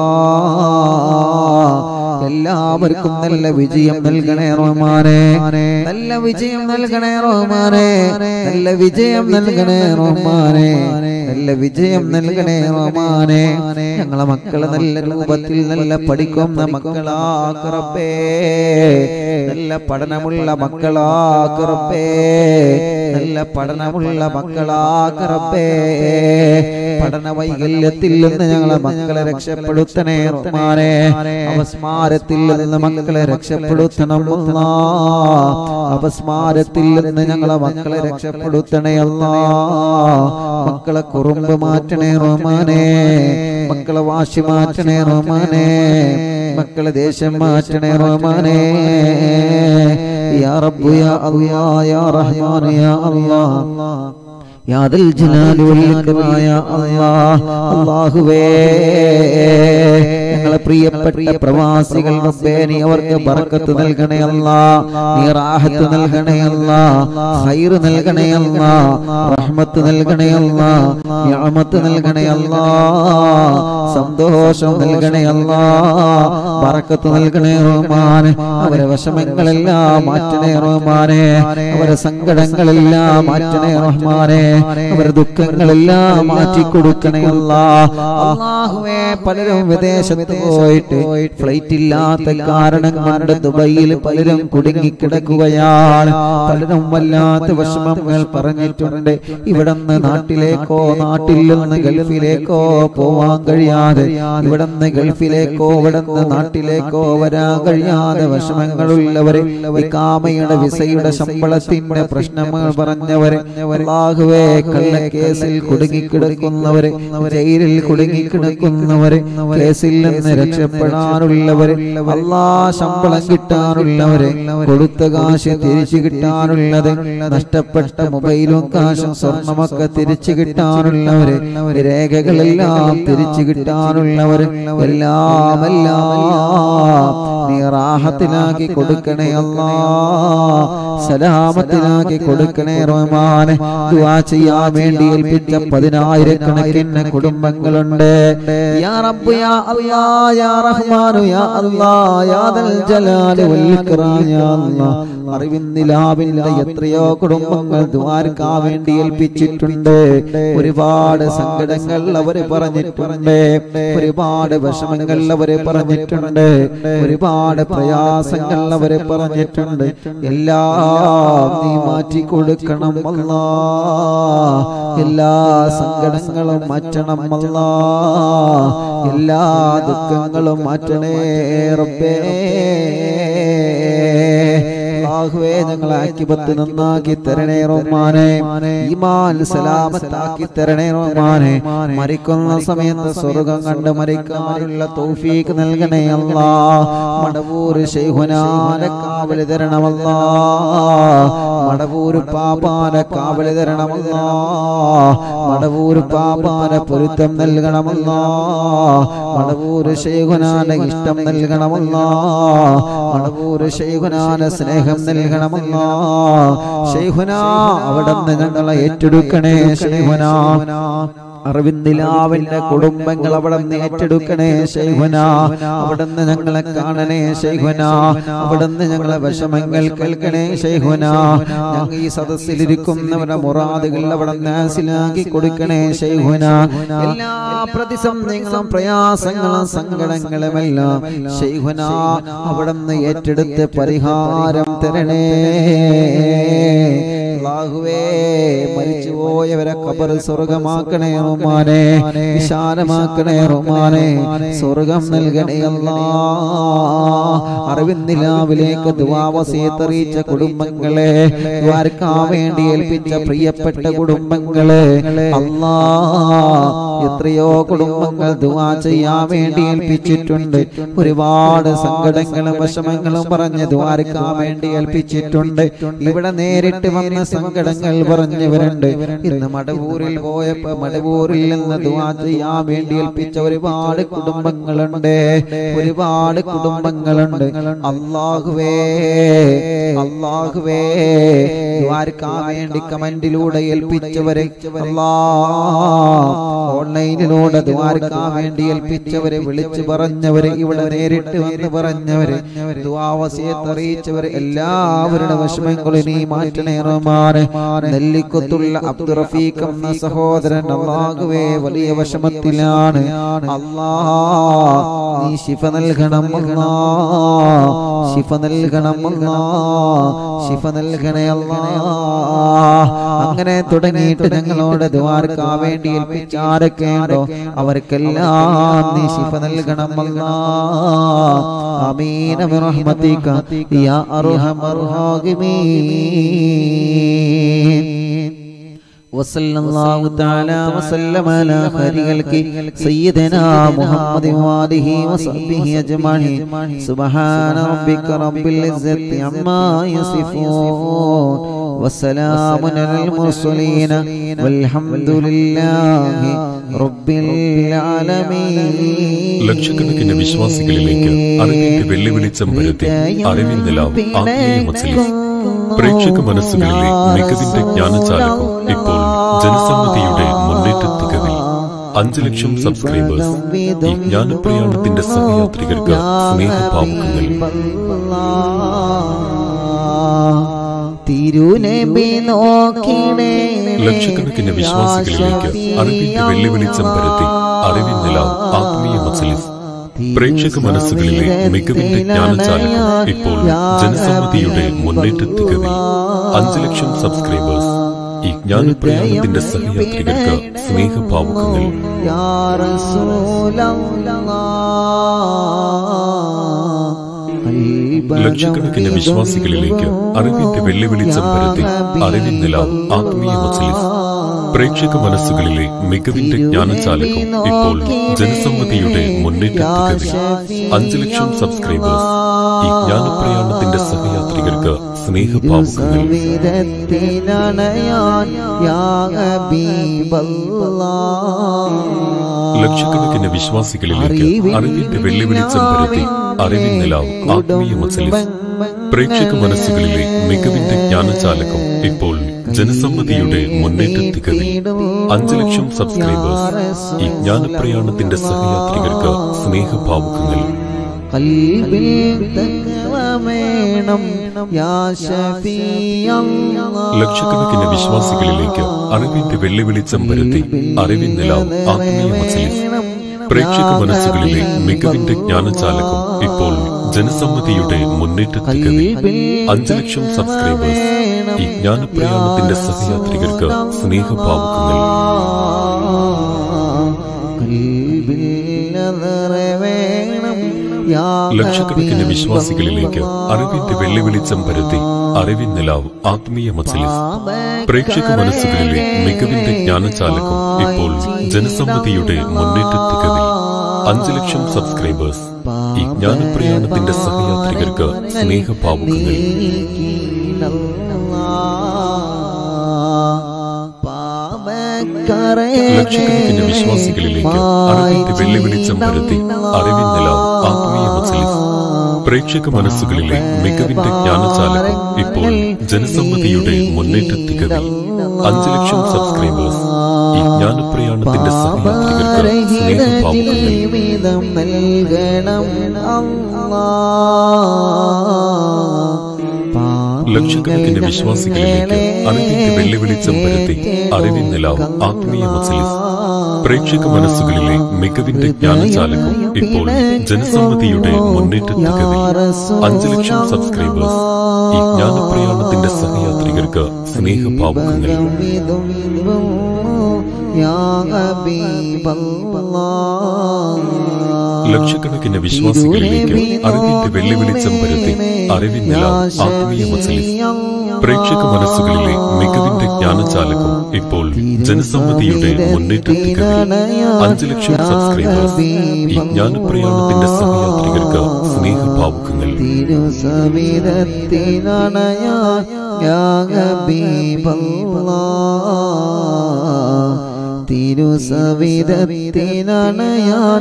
എല്ലാവർക്കും നല്ല വിജയം നൽകണേ റഹ്മാനെ നല്ല വിജയം നൽകണേ റഹ്മാനെ നല്ല വിജയം നൽകണേ റഹ്മാനെ നല്ല വിജയം നൽകണേ റഹ്മാനെ ഞങ്ങളെ മക്കളെ നല്ല രൂപത്തിൽ നല്ല പഠിക്കുന്ന മക്കളാക്കറപ്പേ നല്ല പഠനമുള്ള മക്കളാക്കറപ്പേ നല്ല പഠനമുള്ള മക്കളാക്കറപ്പേ പഠന വൈകല്യത്തിൽ നിന്ന് ഞങ്ങളെ മക്കളെ രക്ഷപ്പെടുത്തണേ റഹ്മാനെ അപസ്മാരത്തിൽ നിന്ന് മക്കളെ രക്ഷപ്പെടുത്തണം അല്ലാ. അപസ്മാരത്തിൽ നിന്ന് ഞങ്ങളെ മക്കളെ രക്ഷപ്പെടുത്തണേ അല്ലാ മക്കളെ കുറുമ്പ് മാറ്റണേ റഹ്മാനെ മക്കളെ വാശി മാറ്റണേ റഹ്മാനെ മക്കളെ ദേഷ്യം മാറ്റണേ റഹ്മാനെ യാ റബ്ബു യാ അല്ലാ യാ റഹ്മാൻ യാ അല്ലാ യാ ദൽ ജലാലി വൽ ഇക്റാം യാ അല്ലാഹ് അല്ലാഹുവേ ഞങ്ങളെ പ്രിയപ്പെട്ട പ്രവാസികൾ റബ്ബേ നീ അവർക്ക് ബർക്കത്ത് നൽകണേ അല്ലാ നീ റാഹത്ത് നൽകണേ അല്ലാ ഖൈർ നൽകണേ അല്ലാ റഹ്മത്ത് നൽകണേ അല്ലാ നിഅമത്ത് നൽകണേ അല്ലാ സന്തോഷം നൽകണേ അല്ലാ ബർക്കത്ത് നൽകണേ റഹ്മാനെ അവരെ വിഷമങ്ങളെല്ലാം മാറ്റണേ റഹ്മാനെ അവരെ സങ്കടങ്ങളെല്ലാം മാറ്റണേ റഹ്മാനെ അവരെ ദുഃഖങ്ങളെല്ലാം മാറ്റി കൊടുക്കണേ അല്ലാ അല്ലാഹുവേ പലരും വിദേശത്ത് പോയിട്ട് ഫ്ലൈറ്റ് ഇല്ലാത്ത കാരണം കൊണ്ട് ദുബൈയിൽ പലരും കുടുങ്ങിക്കിടക്കുകയാണ് പലരും വല്ലാത്ത വിഷമങ്ങൾ പറഞ്ഞിട്ടുണ്ട് ഇവിടുന്ന് നാട്ടിലേക്കോ നാട്ടിൽ നിന്ന് ഗൾഫിലേക്കോ പോവാൻ കഴിയാതെ ഇവിടുന്ന് ഗൾഫിലേക്കോ ഇവിടുന്ന് നാട്ടിലേക്കോ വരാൻ കഴിയാതെ വിഷമങ്ങളുള്ളവരെ ഇക്കാമയുടെ വിസയുടെ ശമ്പളത്തിന്റെ പ്രശ്നങ്ങൾ പറഞ്ഞവരെ അല്ലാഹുവേ കള്ളക്കേസിൽ കുടുങ്ങിക്കിടക്കുന്നവരെ ജയിലിൽ കുടുങ്ങിക്കിടക്കുന്നവരെ കേസിൽ നിന്ന് രക്ഷപ്പെടാനുള്ളവരെ അല്ലാ ശമ്പളം കിട്ടാനുള്ളവരെ കൊടുത്ത കാശ് തിരിച്ചു കിട്ടാനുള്ളത് നഷ്ടപ്പെട്ട മൊബൈലും കാശും സ്വർണമൊക്കെ തിരിച്ചു കിട്ടാനുള്ളവരെ രേഖകളെല്ലാം തിരിച്ചു കിട്ടാനുള്ളവരെ എല്ലാം എല്ലാം നീ റാഹത്തിലാക്കി കൊടുക്കണേ അല്ലാ സലാമത്തിലാക്കി കൊടുക്കണേ റഹ്മാനെ ദുആ ചെയ്യാൻ വേണ്ടി ഏൽപ്പിച്ച പതിനായിരക്കണക്കിന് കുടുംബങ്ങളുണ്ട് യാ റബ്ബ് യാ അല്ലാ യാ റഹ്മാനു യാ അല്ലാ യാ ദൽ ജലാലി വൽ ഇക്റാം യാ അല്ലാ അറിവിന്ദിലാവിന്റെ എത്രയോ കുടുംബങ്ങൾ ദ്വാരക്കാ വേണ്ടി ഏൽപ്പിച്ചിട്ടുണ്ട് ഒരുപാട് സങ്കടങ്ങൾ അവര് പറഞ്ഞിട്ടുണ്ട് ഒരുപാട് വിഷമങ്ങൾ അവര് പറഞ്ഞിട്ടുണ്ട് ഒരുപാട് പ്രയാസങ്ങൾ അവര് പറഞ്ഞിട്ടുണ്ട് എല്ലാം നീ മാറ്റി കൊടുക്കണം അല്ലാ എല്ലാ സങ്കടങ്ങളും മാറ്റണം അല്ലാ എല്ലാ ദുഃഖങ്ങളും മാറ്റണേ റബ്ബേ അല്ലാഹുവേ ഞങ്ങളെ ആക്കിപത്ത് നന്നാക്കി തരണേ റഹ്മാനെ ഈമാൻ സലാമത്താക്കി തരണേ റഹ്മാനെ മരിക്കുന്ന സമയത്ത് സ്വർഗം കണ്ട് മരിക്കാനുള്ള തൗഫീക്ക് നൽകണേ അല്ലാ മടവൂർ ശൈഖുനാനെ കാവല് തരണമല്ലാ മടവൂർ പാപാനെ കാവല് തരണമല്ലാ മടവൂർ പാപാനെ പൊരുത്തം നൽകണമല്ലാ മടവൂർ ശൈഖുനാനെ ഇഷ്ടം നൽകണമല്ലാ മടവൂർ ശൈഖുനാനെ സ്നേഹം നൽകണമല്ല ശൈഖുന അവിടുന്ന് ഞങ്ങളെ ഏറ്റെടുക്കണേ ശൈഖുന അറിവിന്ദിലാവിന്റെ കുടുംബങ്ങൾ അവിടെ നിന്ന് ഏറ്റെടുക്കണേ ശൈഖുന അവിടുന്ന് ഞങ്ങളെ കാണണേ ശൈഖുന അവിടുന്ന് ഞങ്ങളെ വിഷമങ്ങൾ കേൾക്കണേ ശൈഖുന ഞങ്ങൾ ഈ സദസ്സിലിരിക്കുന്നവരുടെ മുറാദുകൾ അവിടെ മനസ്സിലാക്കി കൊടുക്കണേ ശൈഖുന എല്ലാ പ്രതിസന്ധികളും പ്രയാസങ്ങളും സങ്കടങ്ങളുമെല്ലാം ശൈഖുന അവിടുന്ന് ഏറ്റെടുത്ത് പരിഹാരം തരണേ അല്ലാഹുവേ മരിച്ചുപോയവരെ ഖബർ സ്വർഗമാക്കണേ റഹ്മാനെ വിശാലമാക്കണേ റഹ്മാനെ സ്വർഗം നൽകണേ അല്ലാ അറിവിന്ദിലാവിലേക്ക് ദുവാവസീത്തറിയിച്ച കുടുംബങ്ങളെ ദ്വാരക്കാൻ വേണ്ടി ഏൽപ്പിച്ച പ്രിയപ്പെട്ട കുടുംബങ്ങളെ അല്ലാ എത്രയോ കുടുംബങ്ങൾ ദുവാ ചെയ്യാൻ വേണ്ടി ഏൽപ്പിച്ചിട്ടുണ്ട് ഒരുപാട് സങ്കടങ്ങളും വിഷമങ്ങളും പറഞ്ഞ് ദ്വാരക്കാൻ വേണ്ടി ഏൽപ്പിച്ചിട്ടുണ്ട് ഇവിടെ നേരിട്ട് വന്ന സങ്കടങ്ങൾ പറഞ്ഞവരുണ്ട് ഇന്ന് മടവൂരിൽ പോയപ്പോ മടവൂരിൽ നിന്ന് ദുആ ചെയ്യാൻ വേണ്ടി ഏൽപ്പിച്ച ഒരുപാട് കുടുംബങ്ങളുണ്ട് ഒരുപാട് കുടുംബങ്ങളുണ്ട് അള്ളാഹുവേ അള്ളാഹുവേ ദ്വാരക്കാൻ വേണ്ടി കമന്റിലൂടെ ഏൽപ്പിച്ചവരെ അല്ലാ ഓൺലൈനിലൂടെ ദ്വാരക്കാൻ വേണ്ടി ഏൽപ്പിച്ചവരെ വിളിച്ചു പറഞ്ഞവരെ ഇവിടെ നേരിട്ട് വന്ന് പറഞ്ഞവരെ ദ്വാവസയത്ത് അറിയിച്ചവരെ എല്ലാവരുടെ വിഷമങ്ങളും നീ മാറ്റണേ റഹ്മാനെ നെല്ലിക്കൊത്തുള്ള അബ്ദുൾ റഫീഖ് എന്ന സഹോദരൻ അള്ളാഹുവേ വലിയ വിഷമത്തിലാണ് അല്ലാ നീ ശിഫ നൽകണം അല്ലാ ശിഫ നൽകണം അല്ലാ ശിഫ നൽകണേ അല്ലാ അങ്ങനെ തുടങ്ങിയിട്ട് ഞങ്ങളോട് ദ്വാരക്കാ വേണ്ടി ഏൽപ്പിച്ച ആരൊക്കെ ഉണ്ടോ അവർക്കെല്ലാം നീ ശിഫ നൽകണം അല്ലാ ആമീന ബിറഹ്മതിക യാ അർഹമർ റാഹിമീൻ وصلى الله تعالى وسلم على خير خلقه سيدنا محمد وآله وصحبه أجمعين سبحان ربك رب العزة عما يصفون وسلام على المرسلين والحمد لله رب العالمين ലക്ഷക്കണക്കിന് വിശ്വാസികളിലേക്ക് അറിവിന്റെ വെള്ളിവിളിച്ചം പരത്തി അറിവിൻ നിലാവ് ആത്മീയ മത്സരം പ്രേക്ഷക മനസ്സുകളിലെ മികവിന്റെ ജ്ഞാനചാലകം ഇപ്പോൾ ജനസമ്മതിയുടെ മുന്നേറ്റത്തികവിൽ അഞ്ചു ലക്ഷം സബ്സ്ക്രൈബേഴ്സ് ഈ ജ്ഞാനപ്രയാണത്തിന്റെ സഹയാത്രികർക്ക് സ്നേഹഭാവുകങ്ങൾ തിരുനബി നോക്കിടേ ലക്ഷക്കണക്കിന് വിശ്വാസികളിലേക്ക് അറിവിന്റെ വെള്ളിവിളിച്ചം പരത്തി അറിവിൻ നിലാവ് ആത്മീയ മത്സലിസ് പ്രേക്ഷക മനസ്സുകളിലെ മികവിന്റെ ജ്ഞാനചാലകം ഇപ്പോൾ ജനസമ്മതിയുടെ മുന്നേറ്റത്തികവിൽ അഞ്ചു ലക്ഷം സബ്സ്ക്രൈബേഴ്സ് ഈ ജ്ഞാനപ്രയാണത്തിന്റെ സഹയാത്രികർക്ക് സ്നേഹഭാവുകങ്ങൾ യാ റസൂലല്ലാഹ് ലക്ഷക്കണക്കിന് വിശ്വാസികളിലേക്ക് അറിവിന്റെ വെള്ളിവിളിച്ചം പരത്തി അറിവിൻ നിലാവ് ആത്മീയ മത്സലിസ് പ്രേക്ഷക മനസ്സുകളിലെ മികവിന്റെ ജ്ഞാനചാലകം ഇപ്പോൾ ജനസമ്മതിയുടെ മുന്നേറ്റത്തികവിൽ അഞ്ചു ലക്ഷം സബ്സ്ക്രൈബേഴ്സ് ഈ ജ്ഞാനപ്രയാണത്തിന്റെ സഹയാത്രികർക്ക് സ്നേഹഭാവുകങ്ങൾ സവിധത്തിലണയാൻ യാ ഹബീബല്ലാഹ് ലക്ഷക്കണക്കിന് വിശ്വാസികളിലേക്ക് അറിവിന്റെ വെള്ളിവിളിച്ചം പരത്തി അറിവിൻ നിലാവ് ആത്മീയ മസലിസ് പ്രേക്ഷക മനസ്സുകളിലെ മികവിന്റെ ജ്ഞാനചാലകം ഇപ്പോൾ ജനസമ്മതിയുടെ മുന്നേറ്റത്തികവിൽ അഞ്ചു ലക്ഷം സബ്സ്ക്രൈബേഴ്സ് ഈ ജ്ഞാനപ്രയാണത്തിന്റെ സഹയാത്രികർക്ക് സ്നേഹഭാവുകങ്ങൾ കൽബിൽ തഖ്വ വേണം യാ ശഫീ ലക്ഷക്കണക്കിന് വിശ്വാസികളിലേക്ക് അറിവിന്റെ വെള്ളിവെളിച്ചം പരത്തി അറിവിൻ നിലാവ് ആത്മീയ മസലിസ് പ്രേക്ഷക മനസ്സുകളിലെ മികവിന്റെ ജ്ഞാനചാലകം ഇപ്പോൾ ജനസമ്മതിയുടെ മുന്നേറ്റത്തികവിൽ അഞ്ചു ലക്ഷം സബ്സ്ക്രൈബേഴ്സ് ഈ ജ്ഞാനപ്രയാണത്തിന്റെ സഹയാത്രികർക്ക് സ്നേഹഭാവുകങ്ങൾ കൽബിൽ നദറ വേണം യാ ലക്ഷക്കണക്കിന് വിശ്വാസികളിലേക്ക് അറിവിന്റെ വെള്ളിവെളിച്ചം പരത്തി അറിവിൻ നിലാവ് ആത്മീയ മസലിസ് പ്രേക്ഷക മനസ്സുകളിലെ മികവിന്റെ ജ്ഞാനചാലകം ഇപ്പോൾ ജനസമ്മതിയുടെ മുന്നേറ്റത്തികവിൽ അഞ്ചു ലക്ഷം സബ്സ്ക്രൈബേഴ്സ് ഈ ജ്ഞാനപ്രയാണത്തിന്റെ സഹയാത്രികർക്ക് സ്നേഹഭാവുകങ്ങൾ ലക്ഷക്കണക്കിന് വിശ്വാസികളിലേക്ക് അറിവിന്റെ വെള്ളിവെളിച്ചം പരത്തി അറിവിൻ നിലാവ് ആത്മീയ മസലിസ് പ്രേക്ഷക മനസ്സുകളിലെ മികവിന്റെ ജ്ഞാനചാലകം ഇപ്പോൾ ജനസമ്മതിയുടെ മുന്നേറ്റത്തികവിൽ അഞ്ചു ലക്ഷം സബ്സ്ക്രൈബേഴ്സ് ഈ ജ്ഞാനപ്രയാണത്തിന്റെ സഹയാത്രികർക്ക് സ്നേഹഭാവുകങ്ങൾ ജീവിതം നൽകണം ലക്ഷക്കണക്കിന് വിശ്വാസികളിലേക്ക് അറിവിന്റെ വെള്ളിവെളിച്ചം പരത്തി അറിവിൻ നിലാവ് ആത്മീയ മസലിസ് പ്രേക്ഷക മനസ്സുകളിലെ മികവിന്റെ ജ്ഞാനചാലകം ഇപ്പോൾ ജനസമ്മതിയുടെ മുന്നേറ്റത്തികവിൽ അഞ്ചു ലക്ഷം സബ്സ്ക്രൈബേഴ്സ് ഈ ജ്ഞാനപ്രയാണത്തിന്റെ സഹയാത്രികർക്ക് സ്നേഹഭാവുകങ്ങൾ ലക്ഷക്കണക്കിന് വിശ്വാസികളിലേക്ക് അറിവിന്റെ വെള്ളിവെളിച്ചം പരത്തി അറിവിൻ നിലാവ് ആത്മീയ മസലിസ് പ്രേക്ഷക മനസ്സുകളിലെ മികവിന്റെ ജ്ഞാനചാലകം ഇപ്പോൾ ജനസമ്മതിയുടെ മുന്നേറ്റത്തികവിൽ അഞ്ചു ലക്ഷം സബ്സ്ക്രൈബേഴ്സ് ഈ ജ്ഞാനപ്രയാണത്തിന്റെ സഹയാത്രികർക്ക് സ്നേഹഭാവുകങ്ങൾ തിരുസവിധത്തിനണയാൻ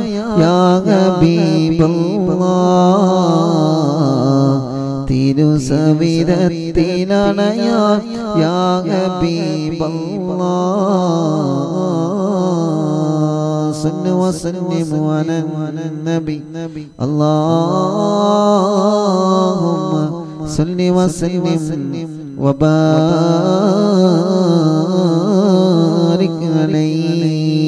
തിരുസവിധത്തിനണയാൻ صل وسلم على النبي اللهم صل وسلم وبارك عليه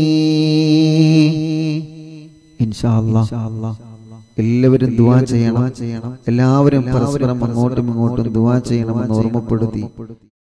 إن شاء الله എല്ലാവരും ദുവാ ചെയ്യണം എല്ലാവരും പരസ്പരം അങ്ങോട്ടും ഇങ്ങോട്ടും ദുവാ ചെയ്യണമെന്ന് ഓർമ്മപ്പെടുത്തി